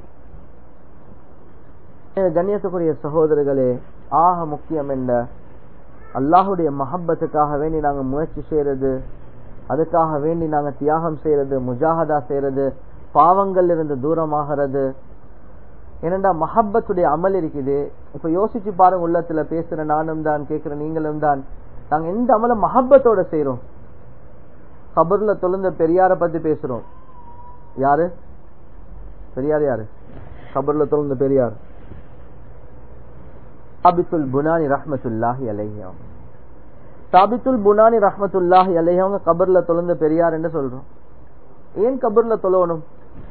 Speaker 1: கண்ணியத்துக்குரிய சகோதரர்களே ஆக முக்கியம் என்ன அல்லாஹுடைய மஹப்பத்துக்காக வேண்டி நாங்க முயற்சி செய்யறது அதுக்காக வேண்டி நாங்க தியாகம் செய்யறது முஜாஹதா செய்யறது பாவங்கள் இருந்து தூரமாகிறது ஏனண்டா மஹப்பத்துடைய அமல் இருக்குது இப்ப யோசிச்சு பாருங்க உள்ளத்துல பேசுற நானும் தான் கேட்கிற நீங்களும் தான் நாங்க எந்த அமல மஹப்பத்தோட செய்யறோம் கபர்ல தொழுந்த பெரியார பத்தி பேசுறோம் யாரு பெரியார் யாரு கபர்ல தொழுந்த பெரியார் சாபித்துல் புனானி ரஹ்மத்துல்லாஹி அலைஹியம் சாபித்துல் புனானி ரஹ்மத்துல்லாஹி அலைஹவங்க கபர்ல தொழுந்த பெரியார் என்று சொல்றோம் ஏன் கபர்ல தொழணும்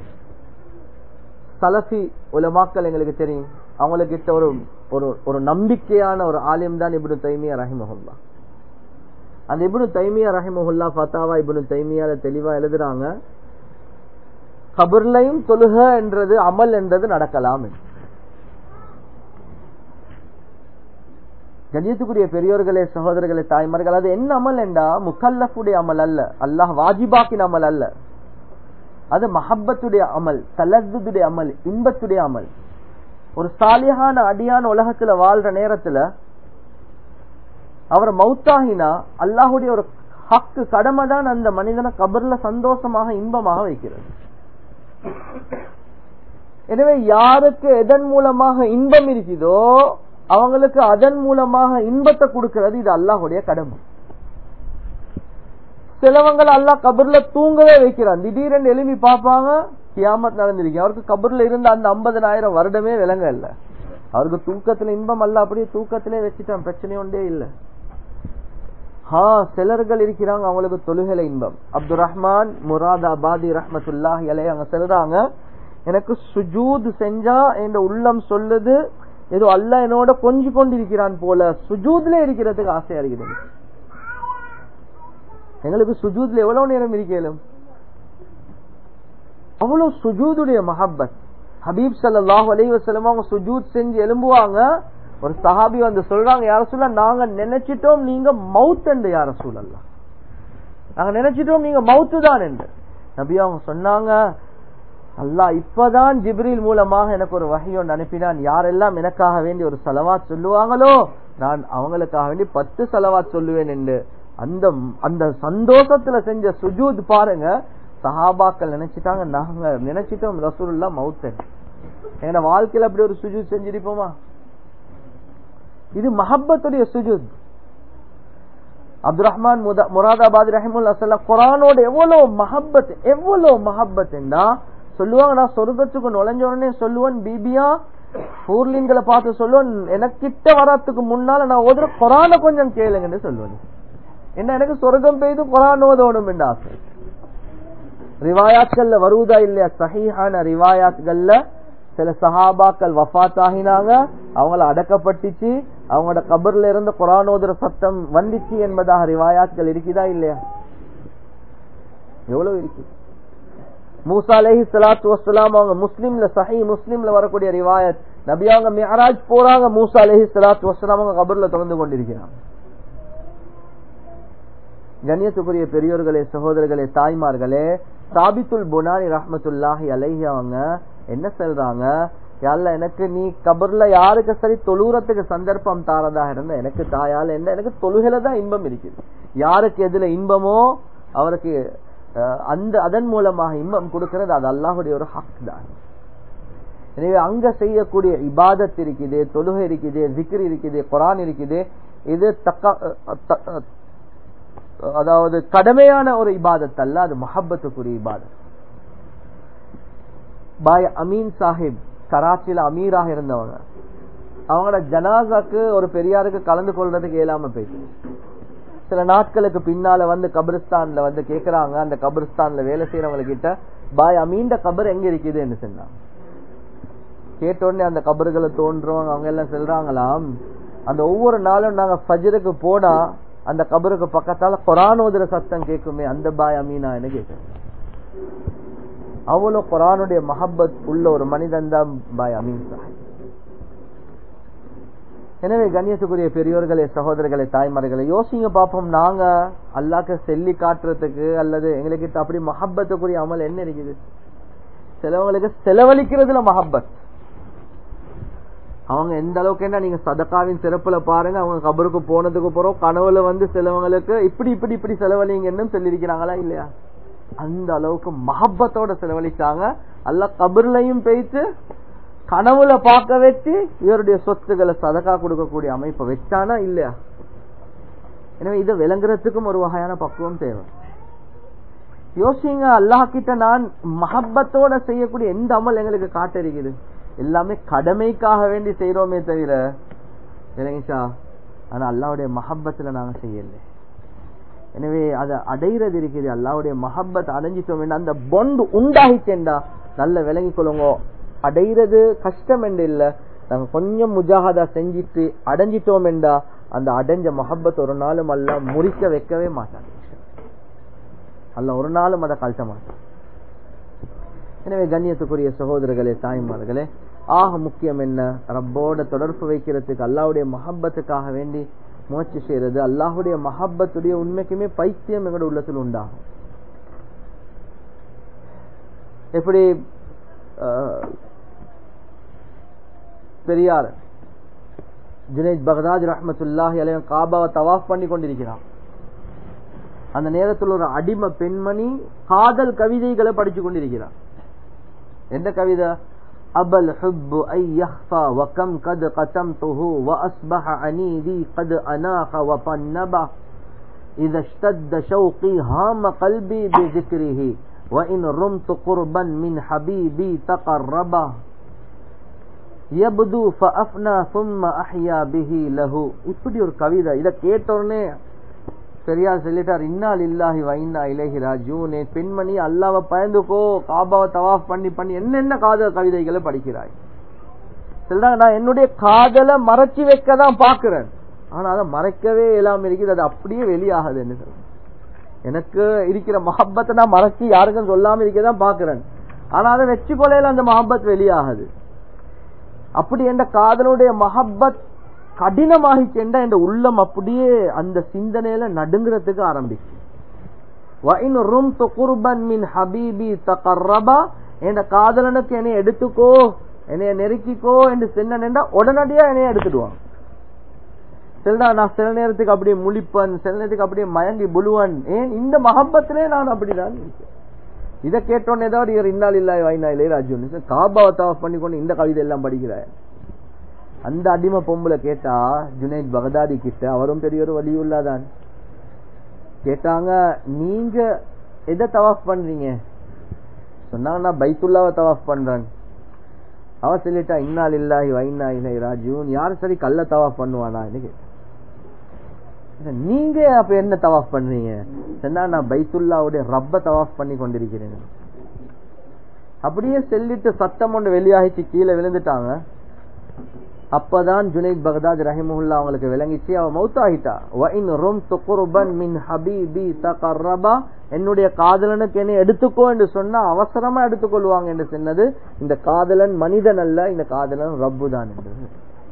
Speaker 1: சலஃபி உலமாக்கள் எங்களுக்கு தெரியும் அவங்களுக்கு கிட்ட ஒரு ஒரு ஒரு நம்பிக்கையான ஒரு ஆலயம் தான் இப்னு தைமியா ரஹிமஹுல்லா அந்த இப்னு தைமியா ரஹிமஹுல்லா ஃபத்தாவா இப்னு தைமியால தெளிவா எழுதுறாங்க கபர்லையும் தொழுக என்றது அமல் என்றது நடக்கலாம் கண்ணியத்துக்குரிய பெரியோர்களே சகோதரர்களே தாய்மார்கள் அது என்ன அமல் என்றா முக்கல்லஃபுடைய அமல் அல்ல அல்லாஹ் வாஜிபாக்கின் அமல் அல்ல அது மஹப்பத்துடைய அமல் தலத்துடைய அமல் இன்பத்துடைய அமல் ஒரு சாலியான அடியான உலகத்துல வாழ்ற நேரத்துல அவர் மௌத்தாகினா அல்லாஹுடைய ஒரு ஹக்கு கடமை தான் அந்த மனிதனை கபர்ல சந்தோஷமாக இன்பமாக வைக்கிறது எனவே யாருக்கு எதன் மூலமாக இன்பம் இருக்குதோ அவங்களுக்கு அதன் மூலமாக இன்பத்தை கொடுக்கிறது இது அல்லாஹுடைய கடமை சிலவங்கள் அல்லா கபர்ல தூங்கவே வைக்கிறான் திடீரென்று எழுப்பி பார்ப்பாங்க கியாமத் நடந்திருக்கு அவருக்கு கபர்ல இருந்த அந்த ஐம்பதனாயிரம் வருடமே விளங்க இல்ல அவருக்கு தூக்கத்துல இன்பம் அல்ல அப்படியே தூக்கத்திலே வச்சுட்டான் பிரச்சனை ஒன்றே இல்ல ஹா சிலர்கள் இருக்கிறாங்க அவங்களுக்கு தொழுகலை இன்பம் அப்துல் ரஹ்மான் முராத் அபாதி ரஹமத்துல்லாஹ் அலை அங்க சொல்றாங்க எனக்கு சுஜூத் செஞ்சா என் உள்ளம் சொல்லுது ஏதோ அல்ல என்னோட கொஞ்சி கொண்டிருக்கிறான் போல சுஜூத்ல இருக்கிறதுக்கு ஆசையா இருக்குது எங்களுக்கு சுஜூத்ல எவ்வளவு நேரம் இருக்கலும் அவ்வளவு சுஜூதுடைய மஹப்பத் ஹபீப் சல்லாஹ் அலைவசலம் அவங்க சுஜூத் செஞ்சு எழும்புவாங்க ஒரு சஹாபி வந்து சொல்றாங்க யார சொல்ல நாங்க நினைச்சிட்டோம் நீங்க மவுத் என்று யார சூழல்லாம் நாங்க நினைச்சிட்டோம் நீங்க மவுத்து தான் என்று நபி அவங்க சொன்னாங்க அல்லா இப்பதான் ஜிப்ரில் மூலமாக எனக்கு ஒரு வகையொன்று அனுப்பினான் யாரெல்லாம் எனக்காக வேண்டி ஒரு செலவாத் சொல்லுவாங்களோ நான் அவங்களுக்காக வேண்டி பத்து செலவாத் சொல்லுவேன் என்று அந்த அந்த சந்தோஷத்துல செஞ்ச சுஜூத் பாருங்க சஹாபாக்கள் நினைச்சிட்டாங்க நாங்க நினைச்சிட்டோம் ரசூல்லா மவுத்தன் எங்க வாழ்க்கையில அப்படி ஒரு சுஜூத் செஞ்சிருப்போமா இது மஹப்பத்துடைய சுஜூத் அப்துல் ரஹ்மான் முராதாபாத் ரஹிமுல்லா சொல்ல குரானோட எவ்வளவு மஹப்பத் எவ்வளவு மஹப்பத் சொல்லுவாங்க நான் சொர்க்கத்துக்கு நுழைஞ்ச உடனே சொல்லுவேன் பிபியா ஊர்லிங்களை பார்த்து சொல்லுவேன் எனக்கிட்ட வரத்துக்கு முன்னால நான் ஓதுற குரான கொஞ்சம் கேளுங்கன்னு சொல்லுவேன் என்ன எனக்கு சொர்க்கம் பெய்து குரான் ஓதணும் என்று ஆசை ரிவாயாத்கள்ல வருவதா இல்லையா சஹீஹான ரிவாயாத்கள்ல சில சஹாபாக்கள் வஃத் ஆகினாங்க அவங்கள அடக்கப்பட்டுச்சு அவங்களோட கபர்ல இருந்து குரானோதர சத்தம் வந்துச்சு என்பதாக ரிவாயாத்கள் இருக்குதா இல்லையா எவ்வளவு இருக்கு மூசா அலஹி சலாத்து வசலாம் அவங்க முஸ்லீம்ல சஹி முஸ்லீம்ல வரக்கூடிய ரிவாயத் நபி அவங்க மியராஜ் போறாங்க மூசா அலஹி சலாத்து வசலாம் அவங்க கபர்ல தொடர்ந்து கொண்டிருக்கிறாங்க கண்ணியத்துக்குரிய பெரியோர்களே சகோதரர்களே தாய்மார்களே சாபித்துல் புனானி ரஹமத்துல்லாஹி அலைஹி அவங்க என்ன சொல்றாங்க யாழ்ல எனக்கு நீ கபர்ல யாருக்கு சரி தொழுறதுக்கு சந்தர்ப்பம் தாரதா இருந்த எனக்கு தாயால் என்ன எனக்கு தொழுகையில தான் இன்பம் இருக்குது யாருக்கு எதுல இன்பமோ அவருக்கு அந்த அதன் மூலமாக இன்பம் கொடுக்கிறது அது அல்லாஹுடைய ஒரு ஹக் தான் எனவே அங்க செய்யக்கூடிய இபாதத் இருக்குது தொழுகை இருக்குது ஜிக்ர் இருக்குது குரான் இருக்குது இது தக்க அதாவது கடமையான ஒரு இபாதத் அல்ல அது மஹப்பத்துக்குரிய இபாதத் பாய் அமீன் சாஹிப் கராச்சியில அமீராக இருந்தவங்க அவங்களோட ஜனாசாக்கு ஒரு பெரியாருக்கு கலந்து கொள்றதுக்கு இயலாம போயிட்டு சில நாட்களுக்கு பின்னால வந்து கபிரிஸ்தான்ல வந்து கேக்குறாங்க அந்த கபிரிஸ்தான்ல வேலை செய்யறவங்க கிட்ட பாய் அமீண்ட கபர் எங்க இருக்குதுன்னு சொன்னாங்க கேட்ட உடனே அந்த கபறுகளை தோன்றவங்க அவங்க எல்லாம் சொல்றாங்களாம் அந்த ஒவ்வொரு நாளும் நாங்க ஃபஜருக்கு போனா அந்த கபருக்கு பக்கத்தால கொரானோதர சத்தம் கேட்குமே அந்த பாய் அமீனா என்ன கேட்கும் அவ்வளவு குரானுடைய மஹப்பத் உள்ள ஒரு மனிதன் தான் பாய் அமீன் சாஹிப் எனவே கண்ணியத்துக்குரிய பெரியோர்களே சகோதரர்களே தாய்மார்களே யோசிங்க பார்ப்போம் நாங்க அல்லாக்க செல்லி காட்டுறதுக்கு அல்லது எங்களுக்கு அப்படி மஹப்பத்துக்குரிய அமல் என்ன இருக்குது சிலவங்களுக்கு செலவழிக்கிறதுல மஹப்பத் அவங்க எந்த அளவுக்கு என்ன நீங்க சதக்காவின் சிறப்புல பாருங்க அவங்க கபருக்கு போனதுக்கு போறோம் கனவுல வந்து சிலவங்களுக்கு இப்படி இப்படி இப்படி செலவழிங்கன்னு சொல்லியிருக்கிறாங்களா இல்லையா அந்த அளவுக்கு மஹப்பத்தோட செலவழிச்சாங்க அல்ல கபர்லையும் பேய்த்து கனவுல பார்க்க வச்சு இவருடைய சொத்துக்களை சதக்கா கொடுக்கக்கூடிய அமைப்பை வச்சானா இல்லையா எனவே இதை விளங்குறதுக்கும் ஒரு வகையான பக்குவம் தேவை யோசிங்க அல்லாஹ் கிட்ட நான் மஹப்பத்தோட செய்யக்கூடிய எந்த அமல் எங்களுக்கு காட்டிருக்குது எல்லாமே கடமைக்காக வேண்டி செய்யறோமே தவிர இல்லைங்கச்சா ஆனா அல்லாவுடைய மஹப்பத்துல நாங்க செய்யல எனவே அதை அடைகிறது இருக்குது அல்லாவுடைய மஹப்பத் அடைஞ்சிட்டோம் அந்த பொண்டு உண்டாகிச்சேண்டா நல்ல விளங்கி கொள்ளுங்க அடைகிறது கஷ்டம் என்று இல்ல நாங்க கொஞ்சம் முஜாகதா செஞ்சிட்டு அடைஞ்சிட்டோம் என்றா அந்த அடைஞ்ச மஹப்பத் ஒரு நாளும் அல்ல முறிக்க வைக்கவே மாட்டாங்க அல்ல ஒரு நாளும் அதை கழட்ட மாட்டான் எனவே கண்ணியத்துக்குரிய சகோதரர்களே தாய்மார்களே ஆக முக்கியம் என்ன ரப்போட தொடர்பு வைக்கிறதுக்கு அல்லாவுடைய மஹப்பத்துக்காக வேண்டி முயற்சி செய்யறது அல்லாஹுடைய மஹப்பத்துடைய உண்மைக்குமே பைத்தியம் எங்களோட உள்ளத்தில் உண்டாகும் எப்படி பெரியார் ஜுனைத் பகதாஜ் ரஹமத்துல்லாஹி அலைவன் காபாவை தவாஃப் பண்ணி கொண்டிருக்கிறான் அந்த நேரத்தில் ஒரு அடிமை பெண்மணி காதல் கவிதைகளை படிச்சு கொண்டிருக்கிறார் எந்த கவிதை அபல் ஹுப்பு ஐ யஹ்ஃபா வகம் கத் கதம்துஹு وأصبح عنيدي قد أناخ وطنبه إذا اشتد شوقي هام قلبي بذكره وإن رمت قربا من حبيبي تقربه يبدو فأفنى ثم أحيا به له இப்படி ஒரு கவிதை இத கேட்ட உடனே பெரியார் சொல்லிட்டார் இன்னால் இல்லாஹி வைனா இலகி ராஜூன் பெண்மணி அல்லாவை பயந்துக்கோ காபாவை தவாஃப் பண்ணி பண்ணி என்னென்ன காதல் கவிதைகளை படிக்கிறாய் சொல்றாங்க நான் என்னுடைய காதலை மறைச்சு வைக்க தான் பாக்குறேன் ஆனா அதை மறைக்கவே இல்லாம இருக்குது அது அப்படியே வெளியாகுது என்ன சொல்றேன் எனக்கு இருக்கிற மஹப்பத்தை நான் மறைச்சு யாருக்கும் சொல்லாம இருக்க தான் பாக்குறேன் ஆனா அதை வச்சு கொள்ளையில அந்த மஹப்பத் வெளியாகுது அப்படி என்ற காதலுடைய மஹப்பத் கடினமாகி சென்ற என்ற உள்ளம் அப்படியே அந்த சிந்தனையில நடுங்கிறதுக்கு ஆரம்பிச்சு என்ற காதலனுக்கு என்னை எடுத்துக்கோ என்னைய நெருக்கிக்கோ என்று சென்னா உடனடியா என்னைய எடுத்துடுவான் சில நான் சில நேரத்துக்கு அப்படியே முழிப்பன் சில நேரத்துக்கு அப்படியே மயங்கி புழுவன் ஏன் இந்த மகப்பத்திலே நான் அப்படிதான் இருக்கேன் இதை கேட்டோன்னே தான் இவர் இன்னால் இல்லாய் வாய்நாயிலே ராஜு காபாவை தவாஃப் பண்ணி கொண்டு இந்த கவிதை எல்லாம் படிக்கிறார் அந்த அடிமை பொம்பளை கேட்டா ஜுனைத் பகதாதி கிட்ட அவரும் பெரிய ஒரு வலியுள்ளாதான் கேட்டாங்க நீங்க எதை தவாஃப் பண்றீங்க சொன்னாங்க நான் பைத்துல்லாவை தவாஃப் பண்றேன் அவ சொல்லிட்டா இன்னால் இல்லாஹி வைனா இலை ராஜூன் யாரும் சரி கல்ல தவாஃப் பண்ணுவானா நீங்க அப்ப என்ன தவாஃப் பண்றீங்க சொன்னா நான் பைத்துல்லாவுடைய ரப்ப தவாஃப் பண்ணி கொண்டிருக்கிறேன் அப்படியே செல்லிட்டு சத்தம் ஒன்று வெளியாகிச்சு கீழே விழுந்துட்டாங்க அப்பதான் ஜுனைத் பகதாத் ரஹிமுல்லா அவங்களுக்கு விளங்கிச்சு அவ மௌத்தாகிட்டா என்னுடைய காதலனுக்கு என்ன எடுத்துக்கோ என்று சொன்னா அவசரமா எடுத்துக்கொள்வாங்க என்று சொன்னது இந்த காதலன் மனிதன் அல்ல இந்த காதலன் ரப்பு தான் என்றது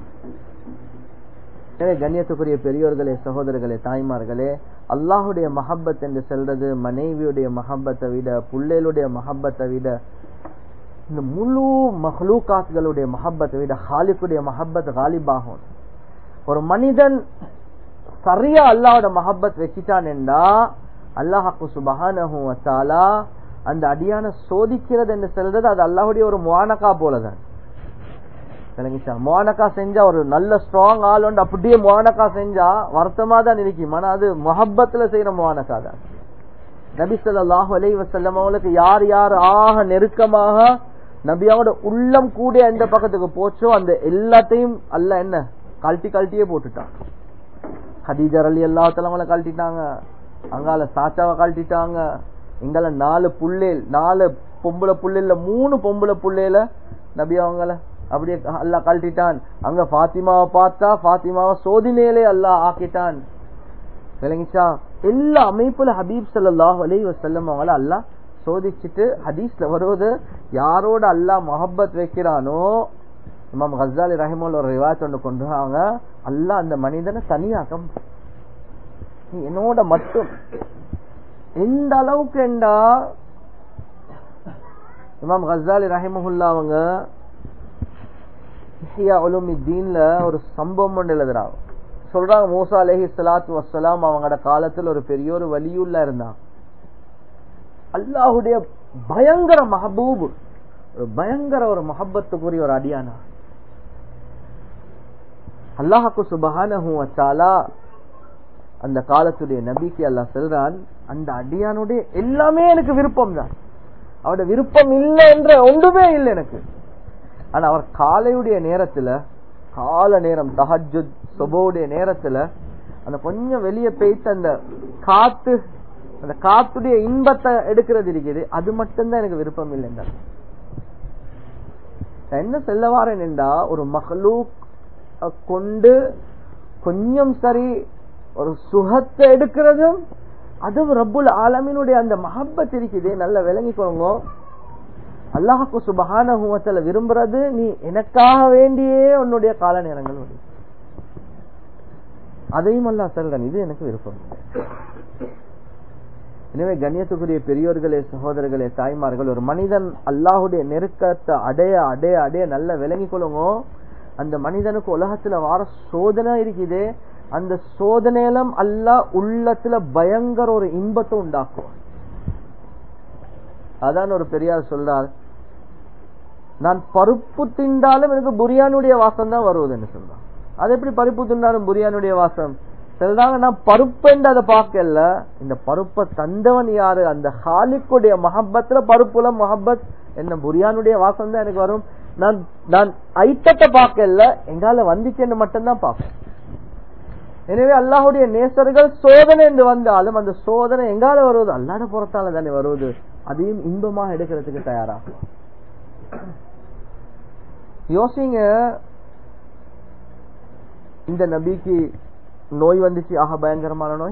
Speaker 1: எனவே கண்ணியத்துக்குரிய பெரியோர்களே சகோதரர்களே தாய்மார்களே அல்லாஹுடைய மஹப்பத் என்று சொல்றது மனைவியுடைய மஹப்பத்தை விட புள்ளைகளுடைய மஹப்பத்தை விட இந்த முழு மஹ்லூகாத்களுடைய மஹப்பத்தை விட ஹாலிக்குடைய மஹப்பத் காலிபாகும் ஒரு மனிதன் சரியா அல்லாவோட மஹப்பத் வச்சுட்டான் என்றா அல்லாஹாக்கு சுபஹானஹு வத்தாலா அந்த அடியான சோதிக்கிறது என்று சொல்றது அது அல்லாஹுடைய ஒரு முவானக்கா போலதான் விளங்கிச்சா மோனக்கா செஞ்சா ஒரு நல்ல ஸ்ட்ராங் ஆள் உண்டு அப்படியே மோனக்கா செஞ்சா வருத்தமா தான் இருக்கும் ஆனா அது மொஹப்பத்துல செய்யற மோனக்கா தான் நபி சொல்லாஹு அலை வசல்லம் அவங்களுக்கு யார் யார் ஆக நெருக்கமாக நபியாவோட உள்ளம் கூட எந்த பக்கத்துக்கு போச்சோ அந்த எல்லாத்தையும் அல்ல என்ன கழட்டி கழட்டியே போட்டுட்டான் ஹதீஜர் அலி எல்லாத்தலவங்கள கழட்டிட்டாங்க அங்கால சாச்சாவை கழட்டிட்டாங்க இங்கால நாலு புள்ளேல் நாலு பொம்பளை புள்ளைல மூணு பொம்பளை புள்ளையில நபி அவங்கள அப்படியே அல்லா கழட்டிட்டான் அங்க பாத்திமாவை பார்த்தா பாத்திமாவை சோதினேலே அல்லா ஆக்கிட்டான் விளங்கிச்சா எல்லா அமைப்புல ஹபீப் சல்லாஹ் அலி வசல்லம் அவங்கள அல்லா சோதிச்சுட்டு ஹதீஸ்ல வருவது யாரோட அல்லா மொஹப்பத் வைக்கிறானோ இமாம் ஹசாலி ரஹிமோல் ஒரு ரிவாயத் ஒன்று கொண்டு அவங்க அல்லா அந்த மனிதனை தனியாக்கம் என்னோட மட்டும் எந்த அளவுக்கு என்றா இமாம் ஹசாலி ரஹிமஹுல்லா அவங்க உலுமித்தீன்ல ஒரு சம்பவம் ஒன்று எழுதுறாங்க சொல்றாங்க மூசா அலஹி சலாத்து வசலாம் அவங்களோட காலத்துல ஒரு பெரிய ஒரு வலியுள்ள இருந்தான் அல்லாஹுடைய பயங்கர மஹபூப் ஒரு பயங்கர ஒரு மஹப்பத்துக்குரிய ஒரு அடியானா அல்லாஹாக்கு சுபஹானஹு வச்சாலா அந்த காலத்துடைய நபிக்கு அல்லாஹ் சொல்றான் அந்த அடியானுடைய எல்லாமே எனக்கு விருப்பம் தான் அவட விருப்பம் இல்லை என்ற ஒன்றுமே இல்லை எனக்கு ஆனா அவர் காலையுடைய நேரத்துல கால நேரம் தஹஜு சொபோடைய நேரத்துல அந்த கொஞ்சம் வெளியே போயிட்டு அந்த காத்து அந்த காத்துடைய இன்பத்தை எடுக்கிறது இருக்குது அது மட்டும்தான் எனக்கு விருப்பம் இல்லைங்க நான் என்ன சொல்ல வாரேன் என்றா ஒரு மகளூக் கொண்டு கொஞ்சம் சரி ஒரு சுகத்தை எடுக்கிறதும் அதுவும் ரப்புல் ஆலமினுடைய அந்த மஹப்பத் இருக்குது நல்லா விளங்கிக்கோங்க அல்லாஹுக்கு சுபகான விரும்புறது நீ எனக்காக வேண்டியே உன்னுடைய கால நேரங்கள் அதையும் அல்லா சொல்றேன் இது எனக்கு விருப்பம் எனவே கண்ணியத்துக்குரிய பெரியோர்களே சகோதரர்களே தாய்மார்கள் ஒரு மனிதன் அல்லாஹுடைய நெருக்கத்தை அடைய அடைய அடைய நல்ல விளங்கிக் கொள்ளுங்க அந்த மனிதனுக்கு உலகத்துல வார சோதனை இருக்குது அந்த சோதனையிலும் அல்லாஹ் உள்ளத்துல பயங்கர ஒரு இன்பத்தை உண்டாக்குவான் அதான் ஒரு பெரியார் சொல்றார் நான் பருப்பு திண்டாலும் எனக்கு புரியானுடைய வாசம் தான் வருவதுன்னு சொல்றான் அது எப்படி பருப்பு திண்டாலும் புரியானுடைய வாசம் சொல்றாங்க நான் பருப்பு அதை பார்க்கல இந்த பருப்பை தந்தவன் யாரு அந்த ஹாலிக்குடைய மஹப்பத்துல பருப்புல மஹப்பத் என்ன புரியானுடைய வாசம் தான் எனக்கு வரும் நான் நான் ஐட்டத்தை பார்க்கல எங்கால வந்துச்சேன்னு மட்டும்தான் பார்ப்பேன் எனவே அல்லாஹுடைய நேசர்கள் சோதனை என்று வந்தாலும் அந்த சோதனை எங்கால வருவது அல்லாட புறத்தால தானே வருவது அதையும் இன்பமாக எடுக்கிறதுக்கு தயாராகும் யோசிங்க இந்த நபிக்கு நோய் வந்துச்சு ஆக பயங்கரமான நோய்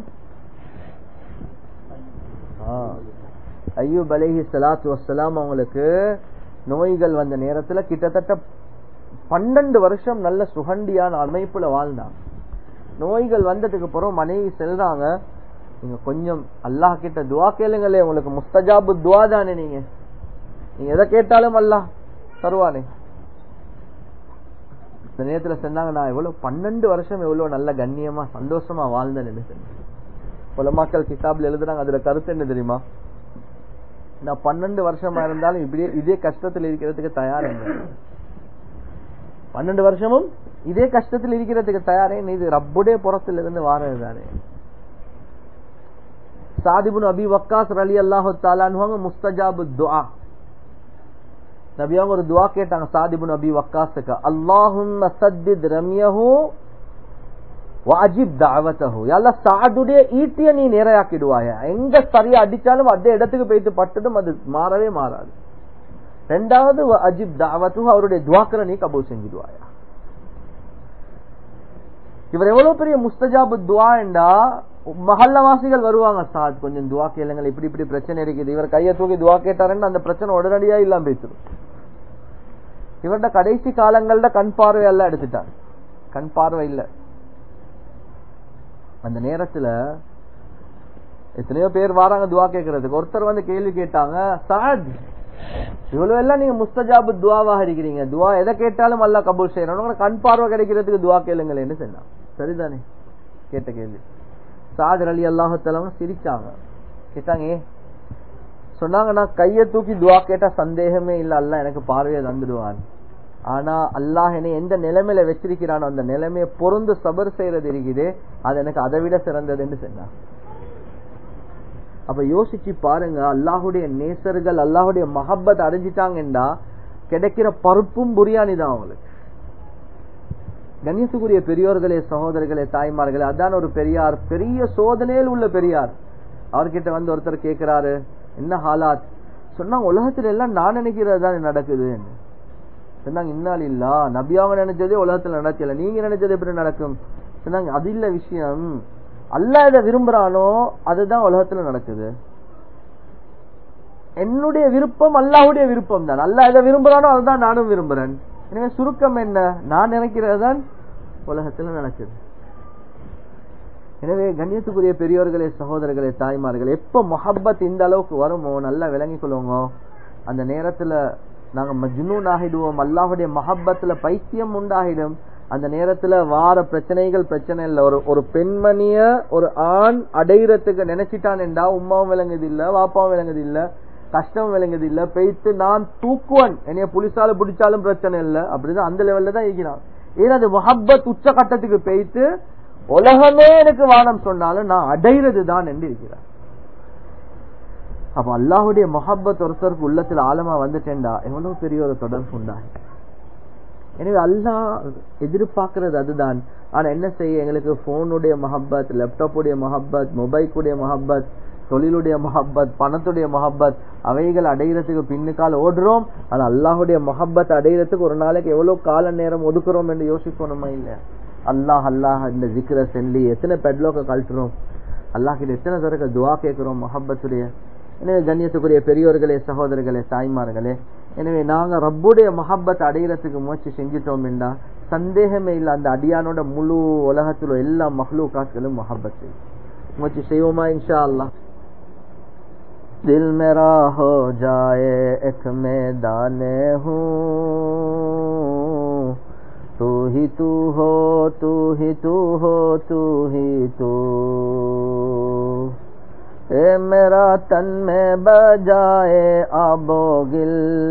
Speaker 1: ஐயூப் அலைஹி சலாத்து வசலாம் அவங்களுக்கு நோய்கள் வந்த நேரத்துல கிட்டத்தட்ட பன்னெண்டு வருஷம் நல்ல சுகண்டியான அமைப்புல வாழ்ந்தாங்க நோய்கள் வந்ததுக்கு அப்புறம் மனைவி செல்றாங்க நீங்க கொஞ்சம் அல்லாஹ் கிட்ட துவா கேளுங்களே உங்களுக்கு முஸ்தஜாபு துவா தானே நீங்க நீங்க எதை கேட்டாலும் அல்லாஹ் தருவானே இந்த நேரத்துல சொன்னாங்க நான் எவ்வளவு பன்னெண்டு வருஷம் எவ்வளவு நல்ல கண்ணியமா சந்தோஷமா வாழ்ந்தேன்னு சொன்னேன் உலமாக்கள் கிதாப்ல எழுதுறாங்க அதுல கருத்து என்ன தெரியுமா நான் பன்னெண்டு வருஷமா இருந்தாலும் இப்படியே இதே கஷ்டத்தில் இருக்கிறதுக்கு தயார் பன்னெண்டு வருஷமும் இதே கஷ்டத்தில் இருக்கிறதுக்கு தயாரே இது ரப்புடைய புறத்துல இருந்து வாரது தானே சாதிபுன் அபி வக்காஸ் அலி அல்லாஹு தாலான்னு முஸ்தஜாபு துஆ நபியாங்க ஒரு துவா கேட்டாங்க சாதிபுன் அபி வக்காஸுக்கு அல்லாஹும் சத்தித் ரம்யஹு வாஜிப் தாவத்தஹு யால சாதுடைய ஈட்டிய நீ நேரையாக்கிடுவாய எங்க சரியா அடிச்சாலும் அதே இடத்துக்கு போயிட்டு பட்டதும் அது மாறவே மாறாது ரெண்டாவது அஜிப் தாவத்து அவருடைய துவாக்கரை நீ கபூல் செஞ்சிடுவாயா இவர் எவ்வளவு பெரிய முஸ்தஜாபு துவா என்றா மஹல்லவாசிகள் வருவாங்க சாத் கொஞ்சம் துவா கேளுங்கள் இப்படி இப்படி பிரச்சனை இருக்குது இவர் கையை தூக்கி துவா கேட்டாருன்னு அந்த பிரச்சனை உடனடியா இல்லாம பேசிடும் இவர்ட கடைசி காலங்கள்ல கண் பார்வை எல்லாம் எடுத்துட்டார் கண் பார்வை இல்ல அந்த நேரத்துல எத்தனையோ பேர் வராங்க துவா கேட்கறதுக்கு ஒருத்தர் வந்து கேள்வி கேட்டாங்க சாத் இவ்வளவு எல்லாம் நீங்க முஸ்தஜாபு துவாவாக இருக்கிறீங்க துவா எதை கேட்டாலும் அல்லா கபூல் செய்யறோம் கண் பார்வை கிடைக்கிறதுக்கு துவா கேளுங்களேன்னு சொன்னான் சரிதானே கேட்ட கேள்வி சாதர் அலி அல்லாஹத்தலவங்க சிரிச்சாங்க கேட்டாங்க சொன்னாங்க நான் கைய தூக்கி துவா கேட்டா சந்தேகமே இல்ல அல்ல எனக்கு பார்வையை தந்துடுவான் ஆனா அல்லாஹ் என்னை எந்த நிலைமையில வச்சிருக்கிறானோ அந்த நிலைமையை பொருந்து சபர் செய்யறது இருக்குது அது எனக்கு அதை விட சிறந்ததுன்னு சொன்னான் அப்ப யோசிச்சு பாருங்க அல்லாஹுடைய நேசர்கள் அல்லாஹுடைய மஹப்பத் அறிஞ்சிட்டாங்கண்டா கிடைக்கிற பருப்பும் புரியாணி தான் அவங்களுக்கு கணேசுக்குரிய பெரியோர்களே சகோதரர்களே தாய்மார்களே அதான் ஒரு பெரியார் பெரிய சோதனையில் உள்ள பெரியார் அவர்கிட்ட வந்து ஒருத்தர் கேட்கிறாரு என்ன ஹாலாத் சொன்னாங்க உலகத்துல எல்லாம் நான் நினைக்கிறது தான் நடக்குது சொன்னாங்க இன்னால் இல்லா நபியாவ நினைச்சதே உலகத்துல நடக்கல நீங்க நினைச்சது எப்படி நடக்கும் சொன்னாங்க அது இல்ல விஷயம் அல்லா எதை விரும்புறானோ அதுதான் உலகத்துல நடக்குது என்னுடைய விருப்பம் அல்லாஹுடைய விருப்பம் தான் அல்லா எதை விரும்புறானோ அதுதான் நானும் விரும்புறேன் எனவே சுருக்கம் என்ன நான் நினைக்கிறது தான் உலகத்துல நடக்குது எனவே கண்ணியத்துக்குரிய பெரியோர்களே சகோதரர்களே தாய்மார்களே எப்ப மொஹப்பத் இந்த அளவுக்கு வருமோ நல்லா விளங்கிக் கொள்ளுங்க அந்த நேரத்துல நாங்க மஜ்னூன் ஆகிடுவோம் அல்லாஹுடைய மஹப்பத்துல பைத்தியம் உண்டாகிடும் அந்த நேரத்துல வார பிரச்சனைகள் பிரச்சனை இல்ல ஒரு ஒரு பெண்மணிய ஒரு ஆண் அடையிறதுக்கு நினைச்சிட்டான் என்றா உமாவும் விளங்குது இல்ல வாப்பாவும் விளங்குது இல்ல கஷ்டம் விளங்குது இல்ல பெய்த்து நான் தூக்குவன் என்னைய புலிசால பிடிச்சாலும் பிரச்சனை இல்ல அப்படிதான் அந்த லெவல்ல தான் இருக்கிறான் ஏன்னா அது மொஹப்பத் உச்ச கட்டத்துக்கு பெய்த்து உலகமே எனக்கு வானம் சொன்னாலும் நான் அடைகிறது தான் என்று இருக்கிறார் அப்ப அல்லாஹுடைய மொஹப்பத் ஒருத்தருக்கு உள்ளத்துல ஆழமா வந்துட்டேன்டா எவ்வளவு பெரிய ஒரு தொடர்பு உண்டாகி எனவே அல்லாஹ் எதிர்பார்க்கிறது அதுதான் ஆனா என்ன செய்ய எங்களுக்கு போனுடைய மஹப்பத் லேப்டாப்புடைய மஹப்பத் மொபைலுடைய மஹப்பத் தொழிலுடைய மொஹப்பத் பணத்துடைய மொஹப்பத் அவைகள் அடைகிறதுக்கு பின்னுக்கால் ஓடுறோம் ஆனா அல்லாஹுடைய மொஹப்பத் அடைகிறதுக்கு ஒரு நாளைக்கு எவ்வளவு கால நேரம் ஒதுக்குறோம் என்று யோசிக்கணுமா இல்ல அல்லாஹ் அல்லாஹ் இந்த ஜிக்ர செல்லி எத்தனை பெட்லோக்க கழட்டுறோம் அல்லாஹ் கிட்ட எத்தனை தடவை துவா கேட்கிறோம் மொஹப்பத்துடைய எனவே கண்ணியத்துக்குரிய பெரியோர்களே சகோதரர்களே தாய்மார்களே எனவே நாங்க ரப்புடைய மஹப்பத் அடைகிறதுக்கு முயற்சி செஞ்சிட்டோம் என்றா சந்தேகமே இல்லை அந்த அடியானோட முழு உலகத்துல எல்லா மஹ்லூக்காக்களும் மஹப்பத் முயற்சி செய்வோமா இன்ஷா அல்லாஹ் दिल मेरा हो जाए एक मैदान हूँ तू ही तू हो तू ही तू हो तू ही तू ए मेरा तन में बजाए आबो गिल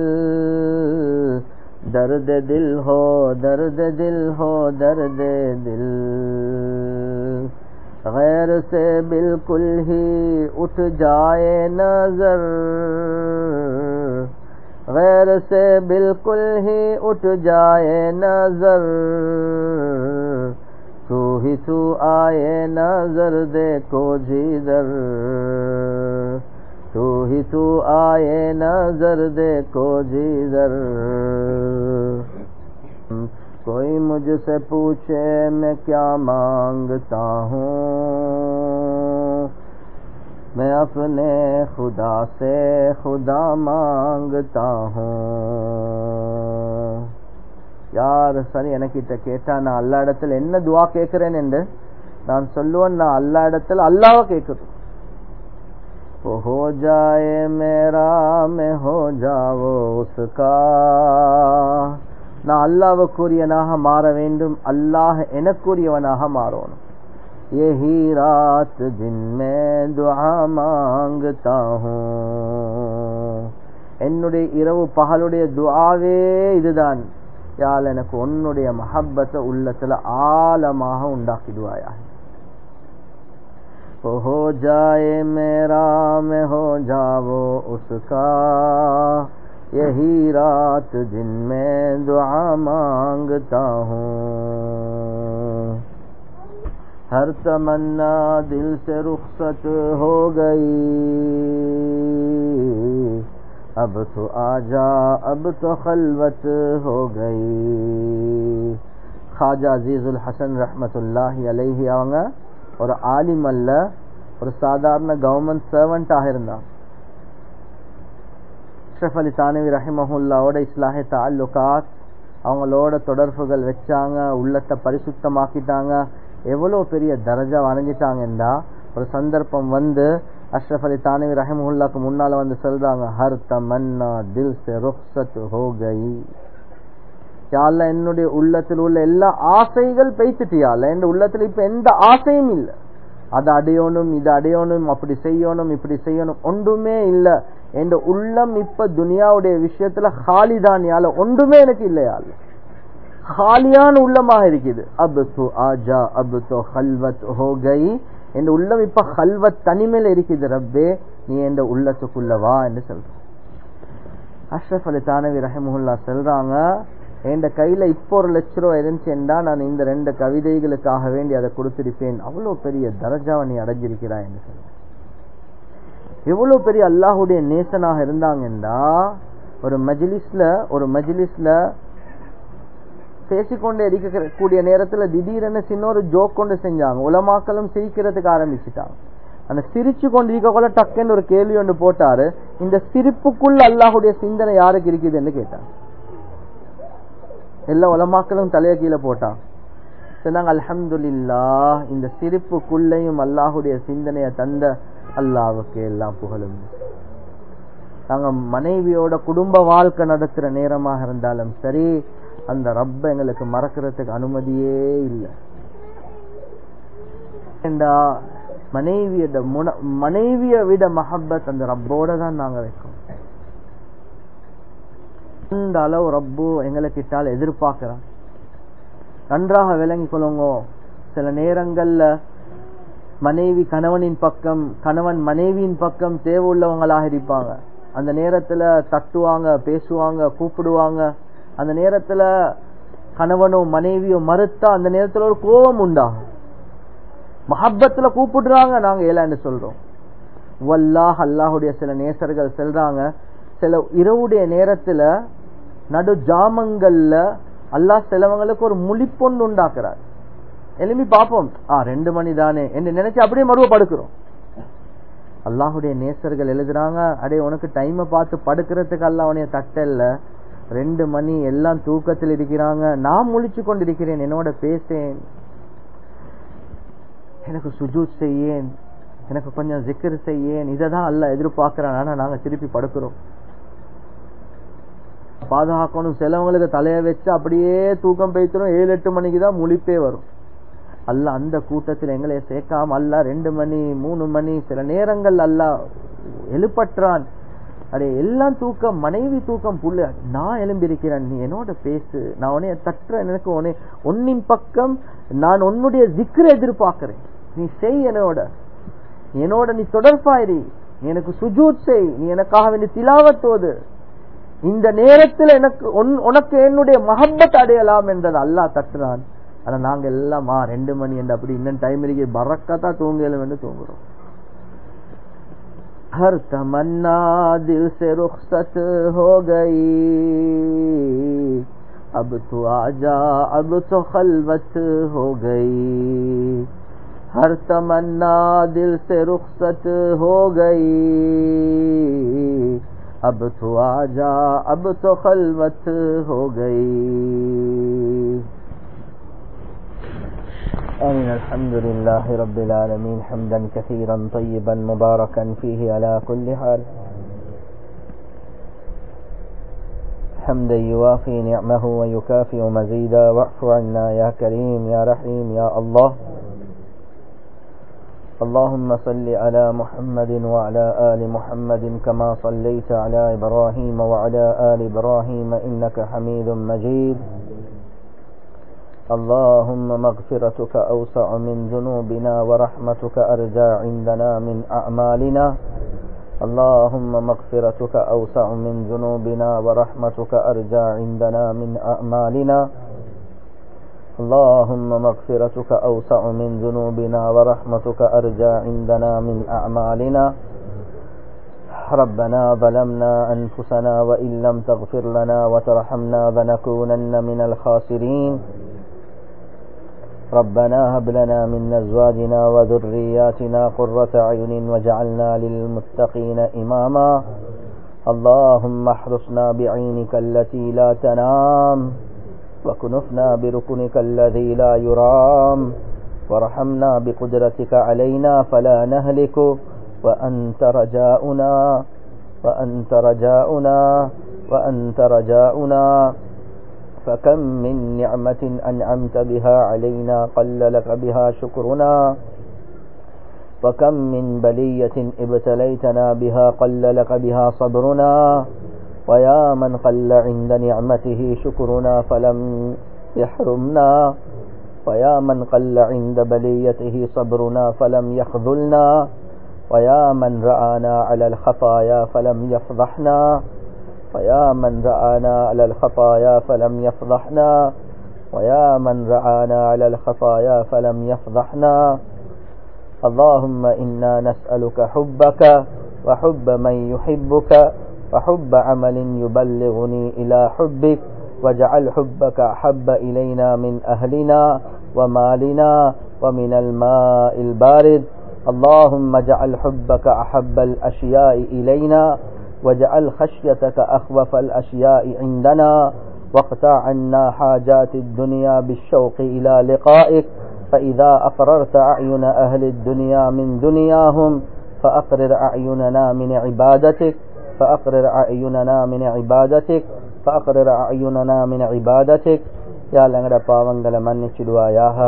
Speaker 1: दर्द दिल हो दर्द दिल हो दर्द दिल गैर से बिल्कुल ही उठ जाए नजर गैर से बिल्कुल ही उठ जाए नजर तू ही तू आए नजर देखो जिधर तू ही तू आए नजर देखो जिधर कोई मुझसे पूछे मैं क्या मांगता हूँ मैं अपने खुदा से खुदा मांगता हूँ யார் சரி எனக்கிட்ட கேட்டா நான் அல்லா இடத்துல என்ன துவா கேட்கிறேன் என்று நான் சொல்லுவேன் நான் அல்லா இடத்துல அல்லாவ கேட்கிறேன் हो जाए मेरा मैं हो जाओ उसका நான் அல்லாவுக்குரியனாக மாற வேண்டும் அல்லாஹ் எனக்குரியவனாக மாறணும் यही रात दिन में दुआ मांगता हूँ என்னுடைய இரவு பகலுடைய துஆவே இதுதான் யாழ் எனக்கு உன்னுடைய மஹப்பத்தை உள்ளத்துல ஆழமாக உண்டாக்கிடுவாயா हो जाए मेरा मैं हो जाओ उसका यही रात दिन में दुआ मांगता हूँ हर तमन्ना दिल से रुखसत हो गई अब तो आजा अब तो खलवत हो गई खाजा अजीजुल हसन ரஹமத்துல்லாஹி அலைஹி அவங்க ஒரு ஆலிம் அல்ல ஒரு சாதாரண கவர்மெண்ட் சர்வெண்டாக இருந்தான் அஷ்ரஃப் அலி தானவி ரஹிமஹுல்லாவோட இஸ்லாஹி தாலுகாத் அவங்களோட தொடர்புகள் வச்சாங்க உள்ளத்தை பரிசுத்தமாக்கிட்டாங்க எவ்வளவு பெரிய தரஜா அணைஞ்சிட்டாங்கன்னா ஒரு சந்தர்ப்பம் வந்து அஷ்ரஃப் அலி தானவி ரஹிமுல்லாக்கு முன்னால வந்து சொல்றாங்க ஹர் தமன்னா தில் சே ருக்ஸத் ஹோ கயி யாழ்ல என்னுடைய உள்ளத்தில் உள்ள எல்லா ஆசைகள் பேசிட்டியால என் உள்ளத்துல இப்ப எந்த ஆசையும் இல்ல அதை அடையணும் இது அடையணும் அப்படி செய்யணும் இப்படி செய்யணும் ஒன்றுமே இல்ல என் உள்ளம் இப்ப துனியாவுடைய விஷயத்துல ஹாலிதான் யால ஒன்றுமே எனக்கு இல்லையால ஹாலியான உள்ளமாக இருக்குது அப் து ஆஜா அப் தோ ஹல்வத் ஹோ கை என் உள்ளம் இப்ப ஹல்வத் தனிமையில இருக்குது ரப்பே நீ என் உள்ளத்துக்குள்ள வா என்று சொல்ற அஷ்ரஃப் அலி தானவி ரஹமுல்லா சொல்றாங்க என் கையில இப்போ ஒரு லட்ச ரூபாய் இருந்துச்சுன்னா நான் இந்த ரெண்டு கவிதைகளுக்காக வேண்டி அதை கொடுத்திருப்பேன் அவ்வளவு பெரிய தரஜாவை நீ அடைஞ்சிருக்கிறாய் என்று சொல்ற எவ்வளவு பெரிய அல்லாஹுடைய நேசனாக இருந்தாங்கன்னா ஒரு மஜிலிஸ்ல ஒரு மஜிலிஸ்ல பேசிக்கொண்டே இருக்கக்கூடிய நேரத்துல திடீரென சின்ன ஒரு ஜோக் கொண்டு செஞ்சாங்க உலமாக்களும் சிரிக்கிறதுக்கு ஆரம்பிச்சுட்டாங்க அந்த சிரிச்சு கொண்டு இருக்கக்குள்ள டக்குன்னு ஒரு கேள்வி ஒன்று போட்டாரு இந்த சிரிப்புக்குள்ள அல்லாஹுடைய சிந்தனை யாருக்கு இருக்குதுன்னு கேட்டாங்க எல்லா உலமாக்களும் தலைய கீழே போட்டான் சொன்னாங்க அல்ஹம்துல்லா இந்த சிரிப்புக்குள்ளையும் அல்லாஹுடைய சிந்தனைய தந்த அல்லாவுக்கு எல்லாம் புகழும் நாங்க மனைவியோட குடும்ப வாழ்க்கை நடத்துற நேரமாக இருந்தாலும் சரி அந்த ரப்ப எங்களுக்கு மறக்கிறதுக்கு அனுமதியே இல்லை மனைவியோட முன மனைவிய விட மஹப்பத் அந்த ரப்போட தான் நாங்க வைக்கோம் அந்த அளவு ரப்பு எங்களுக்கிட்டால் எதிர்பார்க்கிறான் நன்றாக விளங்கி கொள்ளுங்க சில நேரங்கள்ல மனைவி கணவனின் பக்கம் கணவன் மனைவியின் பக்கம் தேவை உள்ளவங்களாக இருப்பாங்க அந்த நேரத்துல தட்டுவாங்க பேசுவாங்க கூப்பிடுவாங்க அந்த நேரத்துல கணவனோ மனைவியோ மறுத்தா அந்த நேரத்துல ஒரு கோபம் உண்டாகும் மஹப்பத்துல கூப்பிடுறாங்க நாங்க ஏலான்னு சொல்றோம் வல்லாஹ் அல்லாஹுடைய சில நேசர்கள் செல்றாங்க சில இரவுடைய நேரத்துல நடு ஜாமங்கள்ல அல்லாஹ் சிலவங்களுக்கு ஒரு முழிப்பொண்டு உண்டாக்குறார் எழுப்பி பார்ப்போம் ஆ ரெண்டு மணி தானே என்று நினைச்சு அப்படியே மறுவ படுக்கிறோம் அல்லாஹுடைய நேசர்கள் எழுதுறாங்க அடே உனக்கு டைமை பார்த்து படுக்கிறதுக்கு அல்ல அவனைய தட்டல்ல ரெண்டு மணி எல்லாம் தூக்கத்தில் இருக்கிறாங்க நான் முழிச்சு கொண்டிருக்கிறேன் என்னோட பேசேன் எனக்கு சுஜூத் செய்யேன் எனக்கு கொஞ்சம் ஜிக்கர் செய்யேன் இதை தான் அல்ல எதிர்பார்க்கிறான் ஆனா நாங்க திருப்பி படுக்கிறோம் பாதுகாக்கணும் சிலவங்களுக்கு தலைய வச்சு அப்படியே தூக்கம் பெய்த்திரும் ஏழு எட்டு மணிக்கு தான் முழிப்பே வரும் அல்ல அந்த கூட்டத்தில் எங்களை சேர்க்காம அல்ல ரெண்டு மணி மூணு மணி சில நேரங்கள் அல்ல எழுப்பற்றான் அடே எல்லாம் தூக்கம் மனைவி தூக்கம் புள்ள நான் எழும்பியிருக்கிறேன் நீ என்னோட பேசு நான் உன்னைய தட்டுற எனக்கு உன்னை உன்னின் பக்கம் நான் உன்னுடைய திக்ர எதிர்பார்க்கிறேன் நீ செய் என்னோட என்னோட நீ தொடர்பாயிரி நீ எனக்கு சுஜூத் செய் நீ எனக்காக வேண்டி திலாவத்தோது இந்த நேரத்தில் எனக்கு உனக்கு என்னுடைய மஹப்பத் அடையலாம் என்றது அல்லாஹ் தட்டுறான் ஆனா நாங்க எல்லாம் ஆ ரெண்டு மணி என்று அப்படி இன்னும் டைம் இருக்கு பறக்கத்தா தூங்கலும் என்று தூங்குறோம் हर तमन्ना दिल से रुखसत हो गई अब तो आजा अब तो खलवत हो गई हर तमन्ना दिल से रुखसत हो गई अब तो आजा अब तो खलवत हो गई آمين الحمد لله رب العالمين حمدا كثيرا طيبا مباركا فيه على كل حال حمدا يوافي نعمه ويكافئ مزيدا واعف عنا يا كريم يا رحيم يا الله اللهم صل على محمد وعلى آل محمد كما صليت على إبراهيم وعلى آل إبراهيم إنك حميد مجيد اللهم مغفرتك أوسع من ذنوبنا ورحمتك أرجى عندنا من أعمالنا اللهم مغفرتك أوسع من ذنوبنا ورحمتك أرجى عندنا من أعمالنا اللهم مغفرتك أوسع من ذنوبنا ورحمتك أرجى عندنا من أعمالنا ربنا ظلمنا أنفسنا وإن لم تغفر لنا وترحمنا لنكونن من الخاسرين ربنا هب لنا من أزواجنا وذرياتنا قرة أعين وجعلنا للمتقين إماما اللهم احرسنا بعينك التي لا تنام وكنفنا بركنك الذي لا يرام وارحمنا بقدرتك علينا فلا نهلك وأنت رجاؤنا وأنت رجاؤنا وأنت رجاؤنا فكم من نعمة أنعمت بها علينا قل لك بها شكرنا وكم من بلية ابتليتنا بها قل لك بها صبرنا ويا من قل عند نعمته شكرنا فلم يحرمنا ويا من قل عند بليته صبرنا فلم يخذلنا ويا من رآنا على الخطايا فلم يفضحنا ويا من رآنا على الخطايا فلم يفضحنا ويا من رآنا على الخطايا فلم يفضحنا اللهم إنا نسألك حبك وحب من يحبك وحب عمل يبلغني إلى حبك واجعل حبك أحب إلينا من أهلنا ومالنا ومن الماء البارد اللهم اجعل حبك أحب الأشياء إلينا واجعل خشيتك أخوف الأشياء عندنا واقطع عنا حاجات الدنيا بالشوق إلى لقائك فإذا أقررت أعين أهل الدنيا من دنياهم فأقرر أعيننا من عبادتك فأقرر أعيننا من عبادتك فأقرر أعيننا من عبادتك يا لங்கட பாவங்களை மன்னிச்சிடுவாயாக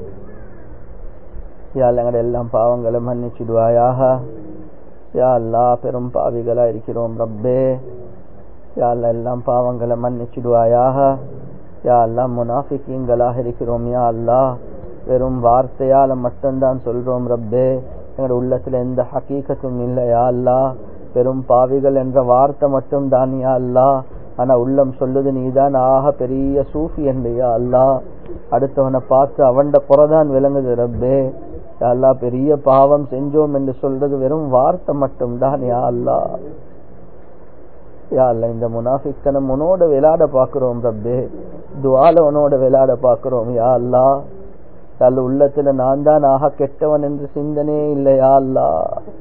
Speaker 1: யா லங்கட எல்லாம் பாவங்களை மன்னிச்சிடுவாயாக யா அல்லா பெரும் பாவிகளா இருக்கிறோம் ரப்பே யா அல்லா எல்லாம் பாவங்களை மன்னிச்சிடுவாயாக யா அல்லா முனாஃபிக்கீங்களாக இருக்கிறோம் யா அல்லா வெறும் வார்த்தையால மட்டும்தான் சொல்றோம் ரப்பே எங்களோட உள்ளத்துல எந்த ஹக்கீக்கத்தும் இல்லை யா அல்லா பெரும் பாவிகள் என்ற வார்த்தை மட்டும் தான் யா அல்லா ஆனா உள்ளம் சொல்லுது நீதான் ஆக பெரிய சூஃபி என்று யா அல்லா அடுத்தவனை பார்த்து அவன்ட குறைதான் விளங்குது ரப்பே அல்லா பெரிய பாவம் செஞ்சோம் என்று சொல்றது வெறும் வார்த்தை மட்டும் தான் யா அல்லா யா அல்ல இந்த முனாஃபித்தனம் உன்னோட விளையாட பாக்குறோம் ரப்பே துவால உன்னோட விளையாட பாக்குறோம் யா அல்லா அல்ல உள்ளத்துல நான் தான் ஆக கெட்டவன் என்று சிந்தனே இல்லையா அல்லா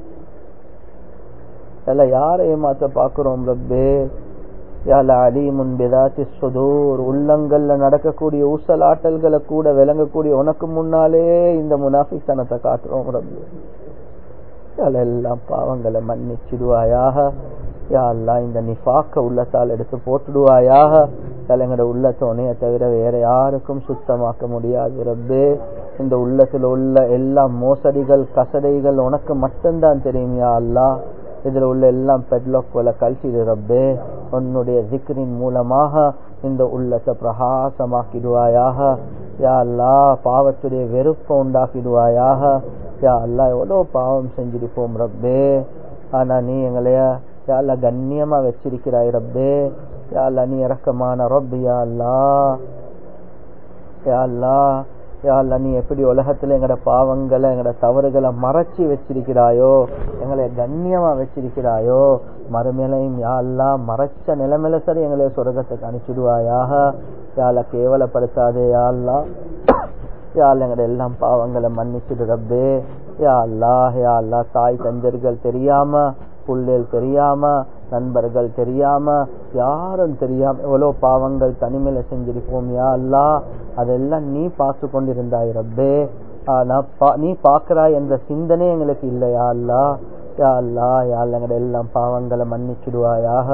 Speaker 1: அல்ல யாரை ஏமாத்த பாக்குறோம் ரப்பே யால அலீமுன் பிதாத்தி சுதூர் உள்ளங்கள்ல நடக்கக்கூடிய ஊசலாட்டல்களை கூட விளங்கக்கூடிய உனக்கு முன்னாலே இந்த முனாஃபித்தனத்தை காட்டுறோம் ரப்பு யால எல்லாம் பாவங்களை மன்னிச்சிடுவாயாக யா அல்லா இந்த நிஃபாக்க உள்ளத்தால் எடுத்து போட்டுடுவாயாக எங்களோட உள்ளத்தோனைய தவிர வேற யாருக்கும் சுத்தமாக்க முடியாது ரப்பே இந்த உள்ளத்துல உள்ள எல்லா மோசடிகள் கசடைகள் உனக்கு மட்டும்தான் தெரியும் யா அல்லா இதுல உள்ள எல்லாம் பெட்லாக் போல கழிச்சிடு ரப்பே உன்னுடைய ஜிக்ரின் மூலமாக இந்த உள்ளத்தை பிரகாசமாக்கிடுவாயாக யா அல்லா பாவத்துடைய வெறுப்பை உண்டாக்கிடுவாயாக யா அல்லா எவ்வளவு பாவம் செஞ்சிருப்போம் ரப்பே ஆனா நீ எங்களைய யா அல்லா கண்ணியமா வச்சிருக்கிறாய் ரப்பே யா அல்லா நீ இறக்கமான ரப் யா அல்லா யா அல்லாஹ் யா அல்லாஹ் நீ எப்படி உலகத்துல எங்கட பாவங்களை எங்கட தவறுகளை மறைச்சி வச்சிருக்கிறாயோ எங்களை கண்ணியமா வச்சிருக்கிறாயோ மறுமையிலையும் யா அல்லாஹ் மறைச்ச நிலைமையில சரி எங்களை சொர்க்கத்துக்கு அனுப்பிச்சிடுவாயாக யா அல்லாஹ் கேவலப்படுத்தாதே யா அல்லாஹ் யா அல்லாஹ் எங்கட எல்லாம் பாவங்களை மன்னிச்சிடு ரப்பே யா அல்லாஹ் யா அல்லாஹ் தாய் தஞ்சர்கள் தெரியாம புள்ளேல் தெரியாம நண்பர்கள் தெரியாம யாரும் தெரியாம எவ்வளவு பாவங்கள் தனிமையில செஞ்சிருப்போம் யா அல்லா அதெல்லாம் நீ பார்த்து கொண்டிருந்தாய் ரப்பே ஆனா பா- நீ பாக்குறாய் என்ற சிந்தனை எங்களுக்கு இல்லையா அல்லா யா அல்லா யா அல்லா எங்கட எல்லாம் பாவங்களை மன்னிச்சிடுவாயாக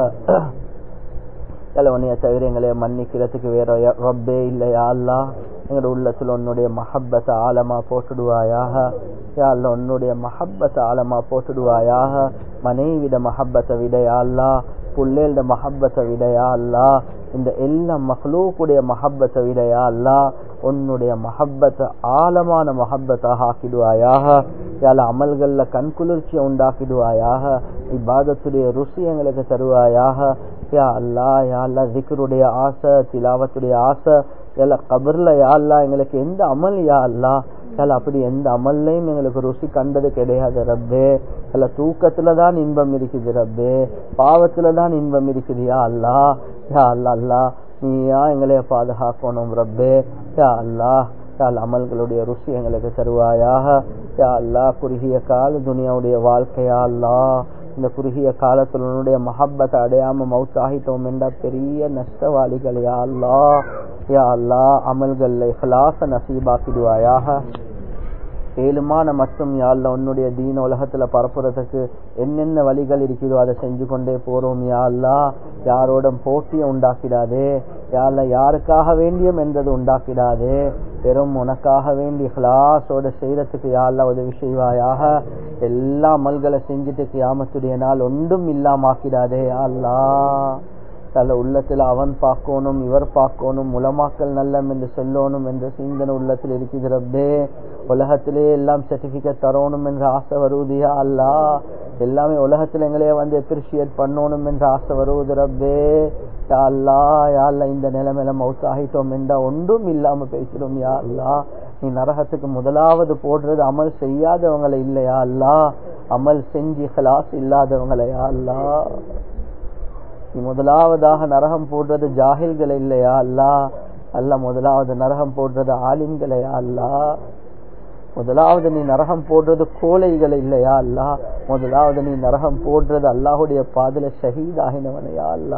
Speaker 1: உன்னைய தவிர எங்களை மன்னிக்கிறதுக்கு வேற யா- ரப்பே இல்லையா அல்லா எங்களோட உள்ளத்துல உன்னுடைய மஹப்பத்தை ஆழமா போட்டுடுவாயாக யா அல்லா உன்னுடைய மஹப்பத்தை ஆழமா போட்டுடுவாயாக மனைவிட மஹப்பத்தை விட யா அல்லா புள்ளேல்ட மஹப்பத்தை விட யா அல்லா இந்த எல்லா மஹ்லூக்குடைய மஹப்பத்தை விட யா அல்லா உன்னுடைய மஹப்பத்தை ஆழமான மஹப்பத்தாக ஆக்கிடுவாயாக யால அமல்கள்ல கண்குளிர்ச்சியை உண்டாக்கிடுவாயாக இப்பாதத்துடைய ருசி எங்களுக்கு தருவாயாக யா அல்லா யா அல்லா திக்ருடைய ஆசை திலாவத்துடைய ஆசை எல்லா கபர்ல யா அல்லா எங்களுக்கு எந்த அமல் யா அல்லா யால அப்படி எந்த அமல்லையும் எங்களுக்கு ருசி கண்டது கிடையாது ரப்பே எல்லா தூக்கத்துல தான் இன்பம் இருக்குது ரப்பே பாவத்துல தான் இன்பம் இருக்குது யா அல்லா யா அல்லா அல்லா நீயா எங்களைய பாதுகாக்கணும் ரப்பே யா அல்லா யா அல்லா, அமல்களுடைய ருசி எங்களுக்கு தருவாயாக யா அல்லா குறுகிய கால துனியாவுடைய வாழ்க்கையா அல்லா இந்த குறுகிய காலத்தில் உன்னுடைய மஹப்பத்தை அடையாம மவுத்தாகிட்டோம் என்ற பெரிய நஷ்டவாளிகள் யா அல்லா யா அல்லா அமல்கள்ல இஹ்லாச நசீபாக்கிடுவாயாக ஏழுமான மட்டும் யாழ்ல உன்னுடைய தீன உலகத்துல பரப்புறதுக்கு என்னென்ன வழிகள் இருக்குதோ அதை செஞ்சு கொண்டே போறோம் யாழ்லா யாரோட போட்டியை உண்டாக்கிடாதே யாழ்ல யாருக்காக வேண்டியும் என்றது உண்டாக்கிடாதே பெரும் உனக்காக வேண்டி ஹிலாஸோட செய்யறதுக்கு யாழ்ல உதவி செய்வாயாக எல்லா அமல்களை செஞ்சுட்டு கியாமத்துடைய நாள் ஒன்றும் இல்லாமாக்கிடாதே யாழ்லா தல உள்ளத்துல அவன் பார்க்கணும் இவர் பார்க்கணும் உலமாக்கல் நல்லம் என்று சொல்லணும் என்ற சிந்தனை உள்ளத்தில் இருக்குது ரப்பே உலகத்திலே எல்லாம் சர்டிபிகேட் தரணும் என்ற ஆசை வருவதியா அல்லா எல்லாமே உலகத்துல எங்களையே வந்து அப்ரிஷியேட் பண்ணணும் என்ற ஆசை வருவது ரப்பே யா அல்லா யா அல்லா இந்த நிலைமையில மவுத் ஆகிட்டோம் என்றா ஒன்றும் இல்லாம பேசிடும் யா அல்லா நீ நரகத்துக்கு முதலாவது போடுறது அமல் செய்யாதவங்களை இல்லையா அல்லா அமல் செஞ்சு ஹலாஸ் இல்லாதவங்களையா அல்லா நீ முதலாவதாக நரகம் போடுறது ஜாகில்களை இல்லையா அல்லா அல்ல முதலாவது நரகம் போடுறது ஆலிம்களையா அல்லா முதலாவது நீ நரகம் போடுறது கோழைகளை இல்லையா அல்லா முதலாவது நீ நரகம் போடுறது அல்லாஹுடைய பாதல ஷஹீத் ஆகினவனையா அல்லா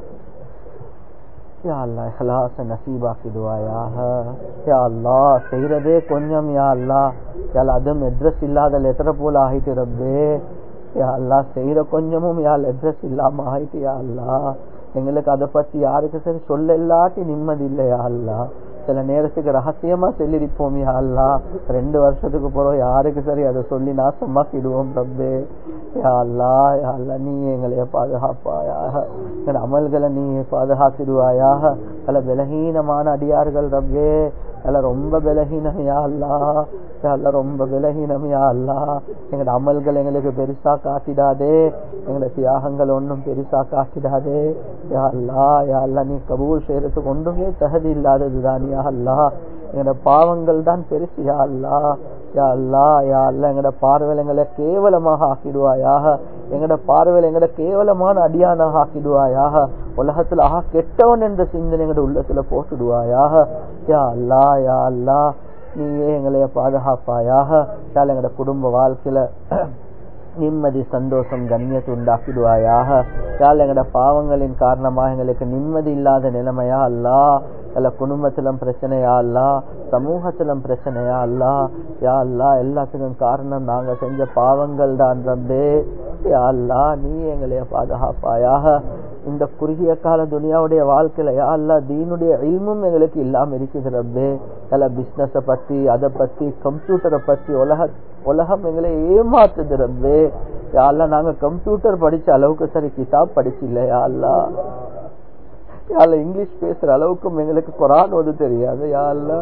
Speaker 1: யா அல்லா இஹ்லாஸ நசீபாக்கிடுவாயாக யா அல்லா செய்யறதே கொஞ்சம் யா அல்லா யா அல்லா, அதுவும் அட்ரஸ் இல்லாத லெட்டரை போல ஆகிட்டு ரப்பே யா அல்லா செய்யற கொஞ்சமும் யா அட்ரஸ் இல்லாம ஆயிட்டு யா அல்லா எங்களுக்கு அதை பத்தி யாருக்கு சரி சொல்ல இல்லாட்டி நிம்மதி இல்லையா அல்லா சில நேரத்துக்கு ரகசியமா சொல்லிருப்போம் யா அல்லா ரெண்டு வருஷத்துக்கு போறோம் யாருக்கு சரி அதை சொல்லி நாசமாக்கிடுவோம் ரப்பே யா அல்லா யா அல்லா நீ எங்களைய பாதுகாப்பாயாக எங்கள் அமல்களை நீ பாதுகாத்திடுவாயாக பல பலகீனமான அடியார்கள் ரப்பே அல்ல ரொம்ப பலகீனம் யா அல்லா யா அல்லா ரொம்ப பலகீனம் யா அல்லா எங்களோட அமல்கள் எங்களுக்கு பெருசா காட்டிடாதே எங்களோட தியாகங்கள் ஒன்றும் பெருசா காட்டிடாதே யா அல்லா யா அல்லா நீ கபூல் செய்யறதுக்கு ஒன்றுமே தகுதி இல்லாததுதான் யா அல்லா எங்களோட பாவங்கள் தான் பெருசு யா அல்லா யா அல்லா யா அல்லா எங்களோட பார்வையில் எங்களை கேவலமாக ஆக்கிடுவாயாக எங்களோட பார்வையில் எங்களோட கேவலமான அடியானாக ஆக்கிடுவாயாக உலகத்துல ஆக கெட்டவன் என்ற சிந்தனை எங்களோட உள்ளத்துல போட்டுடுவாயாக யா அல்லா யா அல்லா நீயே எங்களைய பாதுகாப்பாயாக யா அல்லா, எங்களோட குடும்ப வாழ்க்கையில நிம்மதி சந்தோஷம் கண்ணியத்தை உண்டாக்கிடுவாயாக யாழ் எங்கட பாவங்களின் காரணமாக எங்களுக்கு நிம்மதி இல்லாத நிலைமையா அல்லா அல்ல குடும்பத்திலும் பிரச்சனையா அல்லா சமூகத்திலும் பிரச்சனையா அல்லா யா அல்லா எல்லாத்துக்கும் காரணம் நாங்க செஞ்ச பாவங்கள் தான் ரப்பே யா அல்லா நீ எங்களைய பாதுகாப்பாயாக இந்த குறுகிய கால துனியாவுடைய வாழ்க்கையில யா அல்லா தீனுடைய இல்மும் எங்களுக்கு இல்லாம இருக்குது ரப்பே அல்ல பிசினஸ பத்தி அதை பத்தி கம்ப்யூட்டரை பத்தி உலக உலகம் எங்களை ஏமாத்துது ரப்பே யாழ்லா நாங்க கம்ப்யூட்டர் படிச்ச அளவுக்கு சரி கிதாப் படிச்சு இல்லையா அல்லா யாழ்ல இங்கிலீஷ் பேசுற அளவுக்கும் எங்களுக்கு குரான் ஓது தெரியாது யாழ்லா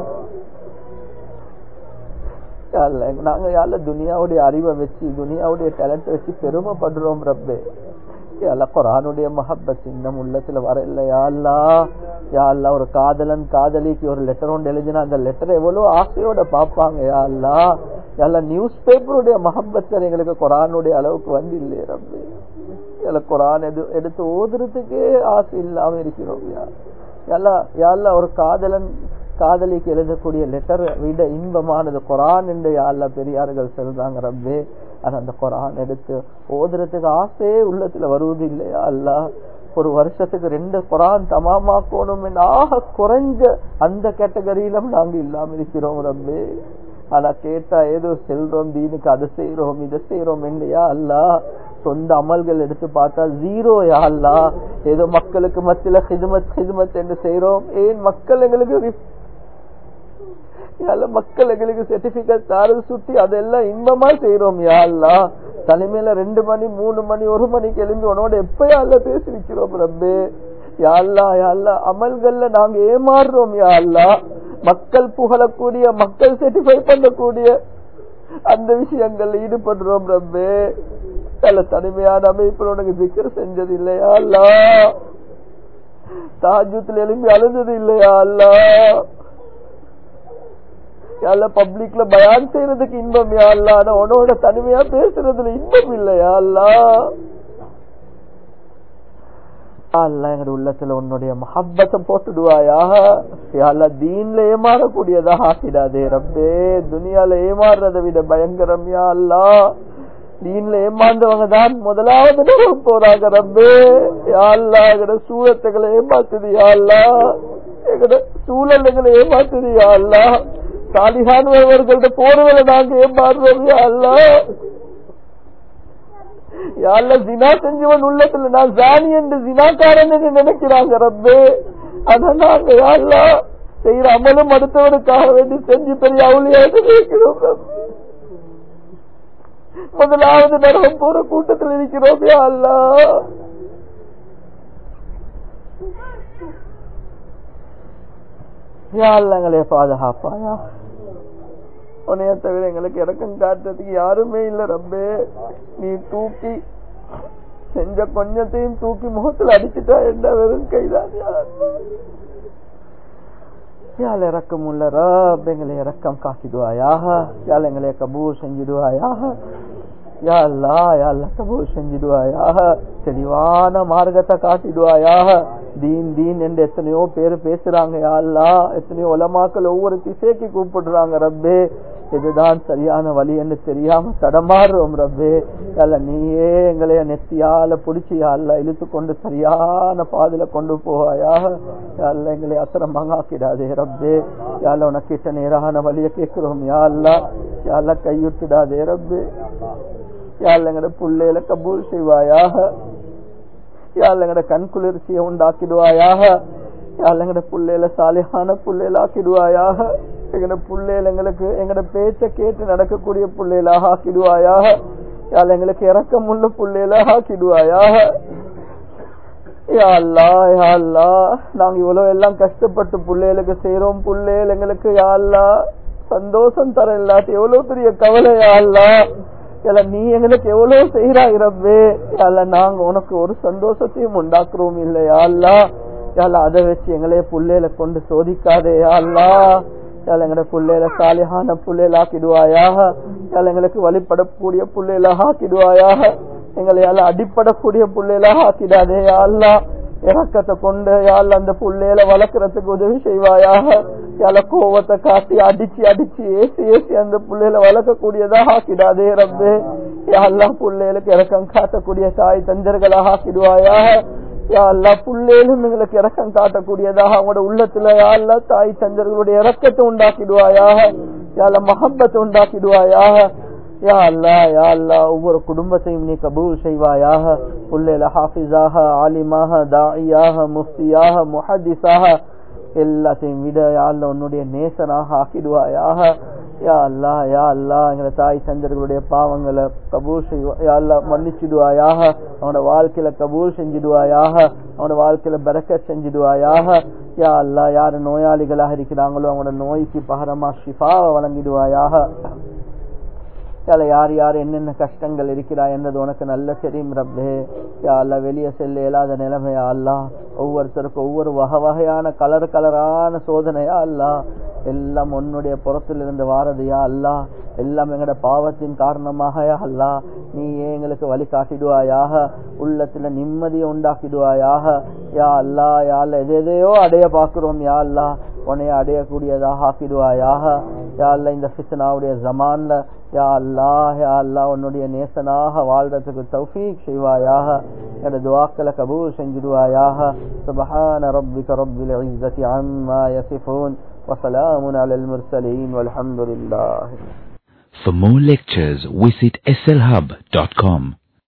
Speaker 1: யாழ்ல நாங்க யாழ்ல துனியாவுடைய அறிவை வச்சு துனியாவுடைய டேலண்ட் வச்சு பெருமைப்படுறோம் ரப்பே யாழ்லா குரானுடைய மஹப்பத் இன்னும் உள்ளத்துல வர இல்லையா அல்லா யா அல்லா ஒரு காதலன் காதலிக்கு ஒரு லெட்டர் ஒன்று எழுதினா அந்த லெட்டர் எவ்வளவு ஆசையோட பாப்பாங்க யா அல்லா எல்லா நியூஸ் பேப்பருடைய மஹம்பத்தர் எங்களுக்கு குரானுடைய அளவுக்கு வந்து இல்லையே ரப்பே இல்ல குரான் எது எடுத்து ஓதுறதுக்கே ஆசை இல்லாம இருக்கிறோம் யா எல்லா யாழ்லா ஒரு காதலன் காதலிக்கு எழுதக்கூடிய லெட்டர் விட இன்பமானது குரான் என்று யாழ்லா பெரியார்கள் சொல்றாங்க ரப்பே ஆனா அந்த குரான் எடுத்து ஓதுறதுக்கு ஆசையே உள்ளத்துல வருவது இல்லையா அல்லா ஒரு வருஷத்துக்கு ரெண்டு குரான் தமாமாக்கணும் ஆக குறைஞ்ச அந்த கேட்டகரியிலும் நாங்க இல்லாம இருக்கிறோம் ரப்பே ஆனா கேட்டா ஏதோ செல்றோம் தீனுக்கு அதை செய்யறோம் இதை செய்யறோம் இல்லையா அல்லா சொந்த அமல்கள் எடுத்து பார்த்தா ஜீரோ யா அல்லா ஏதோ மக்களுக்கு மத்தியில ஹிதுமத் ஹிதுமத் என்று செய்யறோம் ஏன் மக்கள் எங்களுக்கு மக்கள் எங்களுக்கு சர்டிபிகேட் தாரது சுட்டி அதெல்லாம் இன்பமா செய்யறோம் யா அல்லா தலைமையில ரெண்டு மணி மூணு மணி ஒரு மணிக்கு எழும்பி உன்னோட எப்ப யாழ்ல பேசி வைக்கிறோம் ரப்பே யாழ்லா யாழ்லா அமல்கள்ல நாங்க ஏமாறுறோம் யா அல்லா மக்கள் புகழக்கூடிய மக்கள் சர்டிஃபை பண்ணக்கூடிய அந்த விஷயங்கள்ல ஈடுபடுறோம் ரப்பே நல்ல தனிமையான அமைப்புல உனக்கு திக்கர் செஞ்சது இல்லையா அல்லா தாஜத்துல எழும்பி அழுந்தது இல்லையா அல்லா யாழ்ல பப்ளிக்ல பயான் செய்யறதுக்கு இன்பம் யா அல்லா ஆனா உன்னோட தனிமையா பேசுறதுல இன்பம் இல்லையா அல்லா அல்லா எங்க உள்ளத்துல உன்னுடைய மஹப்பத்தை போட்டுடுவாயாக அல்லா தீன்ல ஏமாறக்கூடியதாக ஆக்கிடாதே ரப்பே துனியால ஏமாறுறதை விட பயங்கரம் யா அல்லா தீன்ல ஏமாந்தவங்க தான் முதலாவது நேரம் போறாங்க ரப்பே யாழ்லா எங்கட சூழத்துகளை ஏமாத்துது யாழ்லா எங்கட சூழல்களை ஏமாத்துது யாழ்லா சாலிகானவர்கள்ட்ட போறவங்களை நாங்க ஏமாறுறோம் யாழ்லா யாழ்ல ஜினா செஞ்சவன் உள்ளத்துல நான் ஜானி என்று ஜினாக்காரன் என்று நினைக்கிறாங்க ரப்பே அத நாங்க யாழ்லா செய்யற அமலும் அடுத்தவனுக்காக வேண்டி செஞ்சு பெரிய அவளியாக நினைக்கிறோம் முதலாவது நரகம் போற கூட்டத்தில் இருக்கிறோம் யா அல்லா யா அல்லங்களே பாதுகாப்பாயா உன்னைய தவிர எங்களுக்கு இறக்கம் காட்டுறதுக்கு யாருமே இல்ல ரப்பே நீ தூக்கி செஞ்ச கொஞ்சத்தையும் தூக்கி முகத்துல அடிச்சுட்டா என்ன வெறும் கைதான் யாழ் இறக்கம் உள்ள ரப் எங்களை இறக்கம் காட்டிடுவாயாக யாழ் எங்களை கபூர் செஞ்சிடுவாயாக யா அல்லா யா அல்லா கபூர் செஞ்சிடுவாயாக தெளிவான மார்க்கத்தை காட்டிடுவாயாக தீன் தீன் என்று எத்தனையோ பேர் பேசுறாங்க யா அல்லா எத்தனையோ உலமாக்கள் ஒவ்வொரு திசைக்கு கூப்பிடுறாங்க ரப்பே இதுதான் சரியான வழி என்று தெரியாம தடமாறுறோம் ரப்பே அல்ல நீயே எங்களைய நெத்தியால புடிச்சு அல்ல இழுத்து கொண்டு சரியான பாதையில கொண்டு போவாயாக அல்ல எங்களை அசரமாக்கிடாதே ரப்பே யால உனக்கிட்ட நேரான வழிய கேட்கிறோம் யா அல்லா யால கையுட்டுடாதே ரப்பே யாழ் எங்கட புள்ளையில கபூல் செய்வாயாக யாழ் எங்கட கண் குளிர்ச்சியை உண்டாக்கிடுவாயாக யாழ் எங்கட புள்ளையில சாலியான புள்ளையில ஆக்கிடுவாயாக எங்கட புள்ளையில எங்களுக்கு எங்கட பேச்ச கேட்டு நடக்கக்கூடிய புள்ளையிலாக ஆக்கிடுவாயாக யாழ் எங்களுக்கு இறக்கம் உள்ள புள்ளையில ஆக்கிடுவாயாக யாழ்லா யாழ்லா நாங்க இவ்வளவு எல்லாம் கஷ்டப்பட்டு புள்ளைகளுக்கு செய்யறோம் புள்ளைகள் எங்களுக்கு யாழ்லா சந்தோஷம் தர இல்லாட்டி எவ்வளவு பெரிய கவலை யாழ்லா இல்ல நீ எங்களுக்கு எவ்வளவு செய்யறாய் ரப்பே அல்ல நாங்க உனக்கு ஒரு சந்தோஷத்தையும் உண்டாக்குறோம் இல்லையா அல்லா யால அதை வச்சு எங்களைய புள்ளையில கொண்டு சோதிக்காதே அல்லா யால எங்கட புள்ளையில சாலியான புள்ளையில ஆக்கிடுவாயாக யால எங்களுக்கு வழிபடக்கூடிய புள்ளையில ஆக்கிடுவாயாக எங்களையால அடிப்படக்கூடிய புள்ளையில ஆக்கிடாதே அல்லா இறக்கத்தை கொண்டு யாழ் அந்த புள்ளையில வளர்க்கறதுக்கு உதவி செய்வாயாக யால கோவத்தை காட்டி அடிச்சு அடிச்சு ஏசி ஏசி அந்த புள்ளையில வளர்க்கக்கூடியதாக ஆக்கிடாதே ரப்பே யாழ்லா புள்ளைகளுக்கு இறக்கம் காட்டக்கூடிய தாய் தஞ்சர்களாக ஆக்கிடுவாயாக யாழ்லா புள்ளையிலும் எங்களுக்கு இறக்கம் காட்டக்கூடியதாக அவங்களோட உள்ளத்துல யாழ்லா தாய் தஞ்சர்களுடைய இறக்கத்தை உண்டாக்கிடுவாயாக யாழ மகப்பத்தை உண்டாக்கிடுவாயாக யா அல்லா யா அல்லா ஒவ்வொரு குடும்பத்தையும் நீ கபூல் செய்வாயாக புள்ளைல ஹாஃபிஸாக ஆலிமாக தாயாக முஃப்தியாக முஹதிஸாக எல்லாத்தையும் விட யா அல்லா உன்னுடைய நேசனாக ஆக்கிடுவாயாக யா அல்லா யா அல்லா எங்களை தாய் சந்தர்களுடைய பாவங்களை கபூல் செய்வா யா அல்லா மன்னிச்சிடுவாயாக அவனோட வாழ்க்கையில கபூல் செஞ்சிடுவாயாக அவனோட வாழ்க்கையில பறக்க செஞ்சிடுவாயாக யா அல்லா யாரு நோயாளிகளாக இருக்கிறாங்களோ அவங்களோட நோய்க்கு பகரமா ஷிஃபாவை வழங்கிடுவாயாக யால யார் யார் என்னென்ன கஷ்டங்கள் இருக்கிறா என்றது உனக்கு நல்ல தெரியும் ரப்பே யா அல்லா வெளியே செல்ல இயலாத நிலைமையா அல்லா ஒவ்வொருத்தருக்கும் ஒவ்வொரு வகை வகையான கலர் கலரான சோதனையா அல்லா எல்லாம் உன்னுடைய புறத்திலிருந்து வாரதையா அல்லா எல்லாம் எங்கட பாவத்தின் காரணமாக யா அல்லா நீ எங்களுக்கு வழி காட்டிடுவாயாக உள்ளத்துல நிம்மதியை உண்டாக்கிடுவாயாக யா அல்லா யா அல்லா எது எதையோ அடைய பாக்குறோம் யா அல்லா உன்னைய அடையக்கூடியதாக ஆக்கிடுவாயாக யா அல்லா இந்த ஃபித்னாவுடைய ஜமான்ல யா அல்லா யா அல்லா உன்னுடைய நேசனாக வாழ்றதுக்கு தௌஃபீக் செய்வாயாக என்னோட துவாக்களை கபூல் செஞ்சிடுவாயாக சுபஹான ரப்பிக ரப்பில் இஸ்ஸத்தி அம்மா யசிஃபூன் وسلام على المرسلين والحمد لله
Speaker 2: For more lectures, visit slhub.com.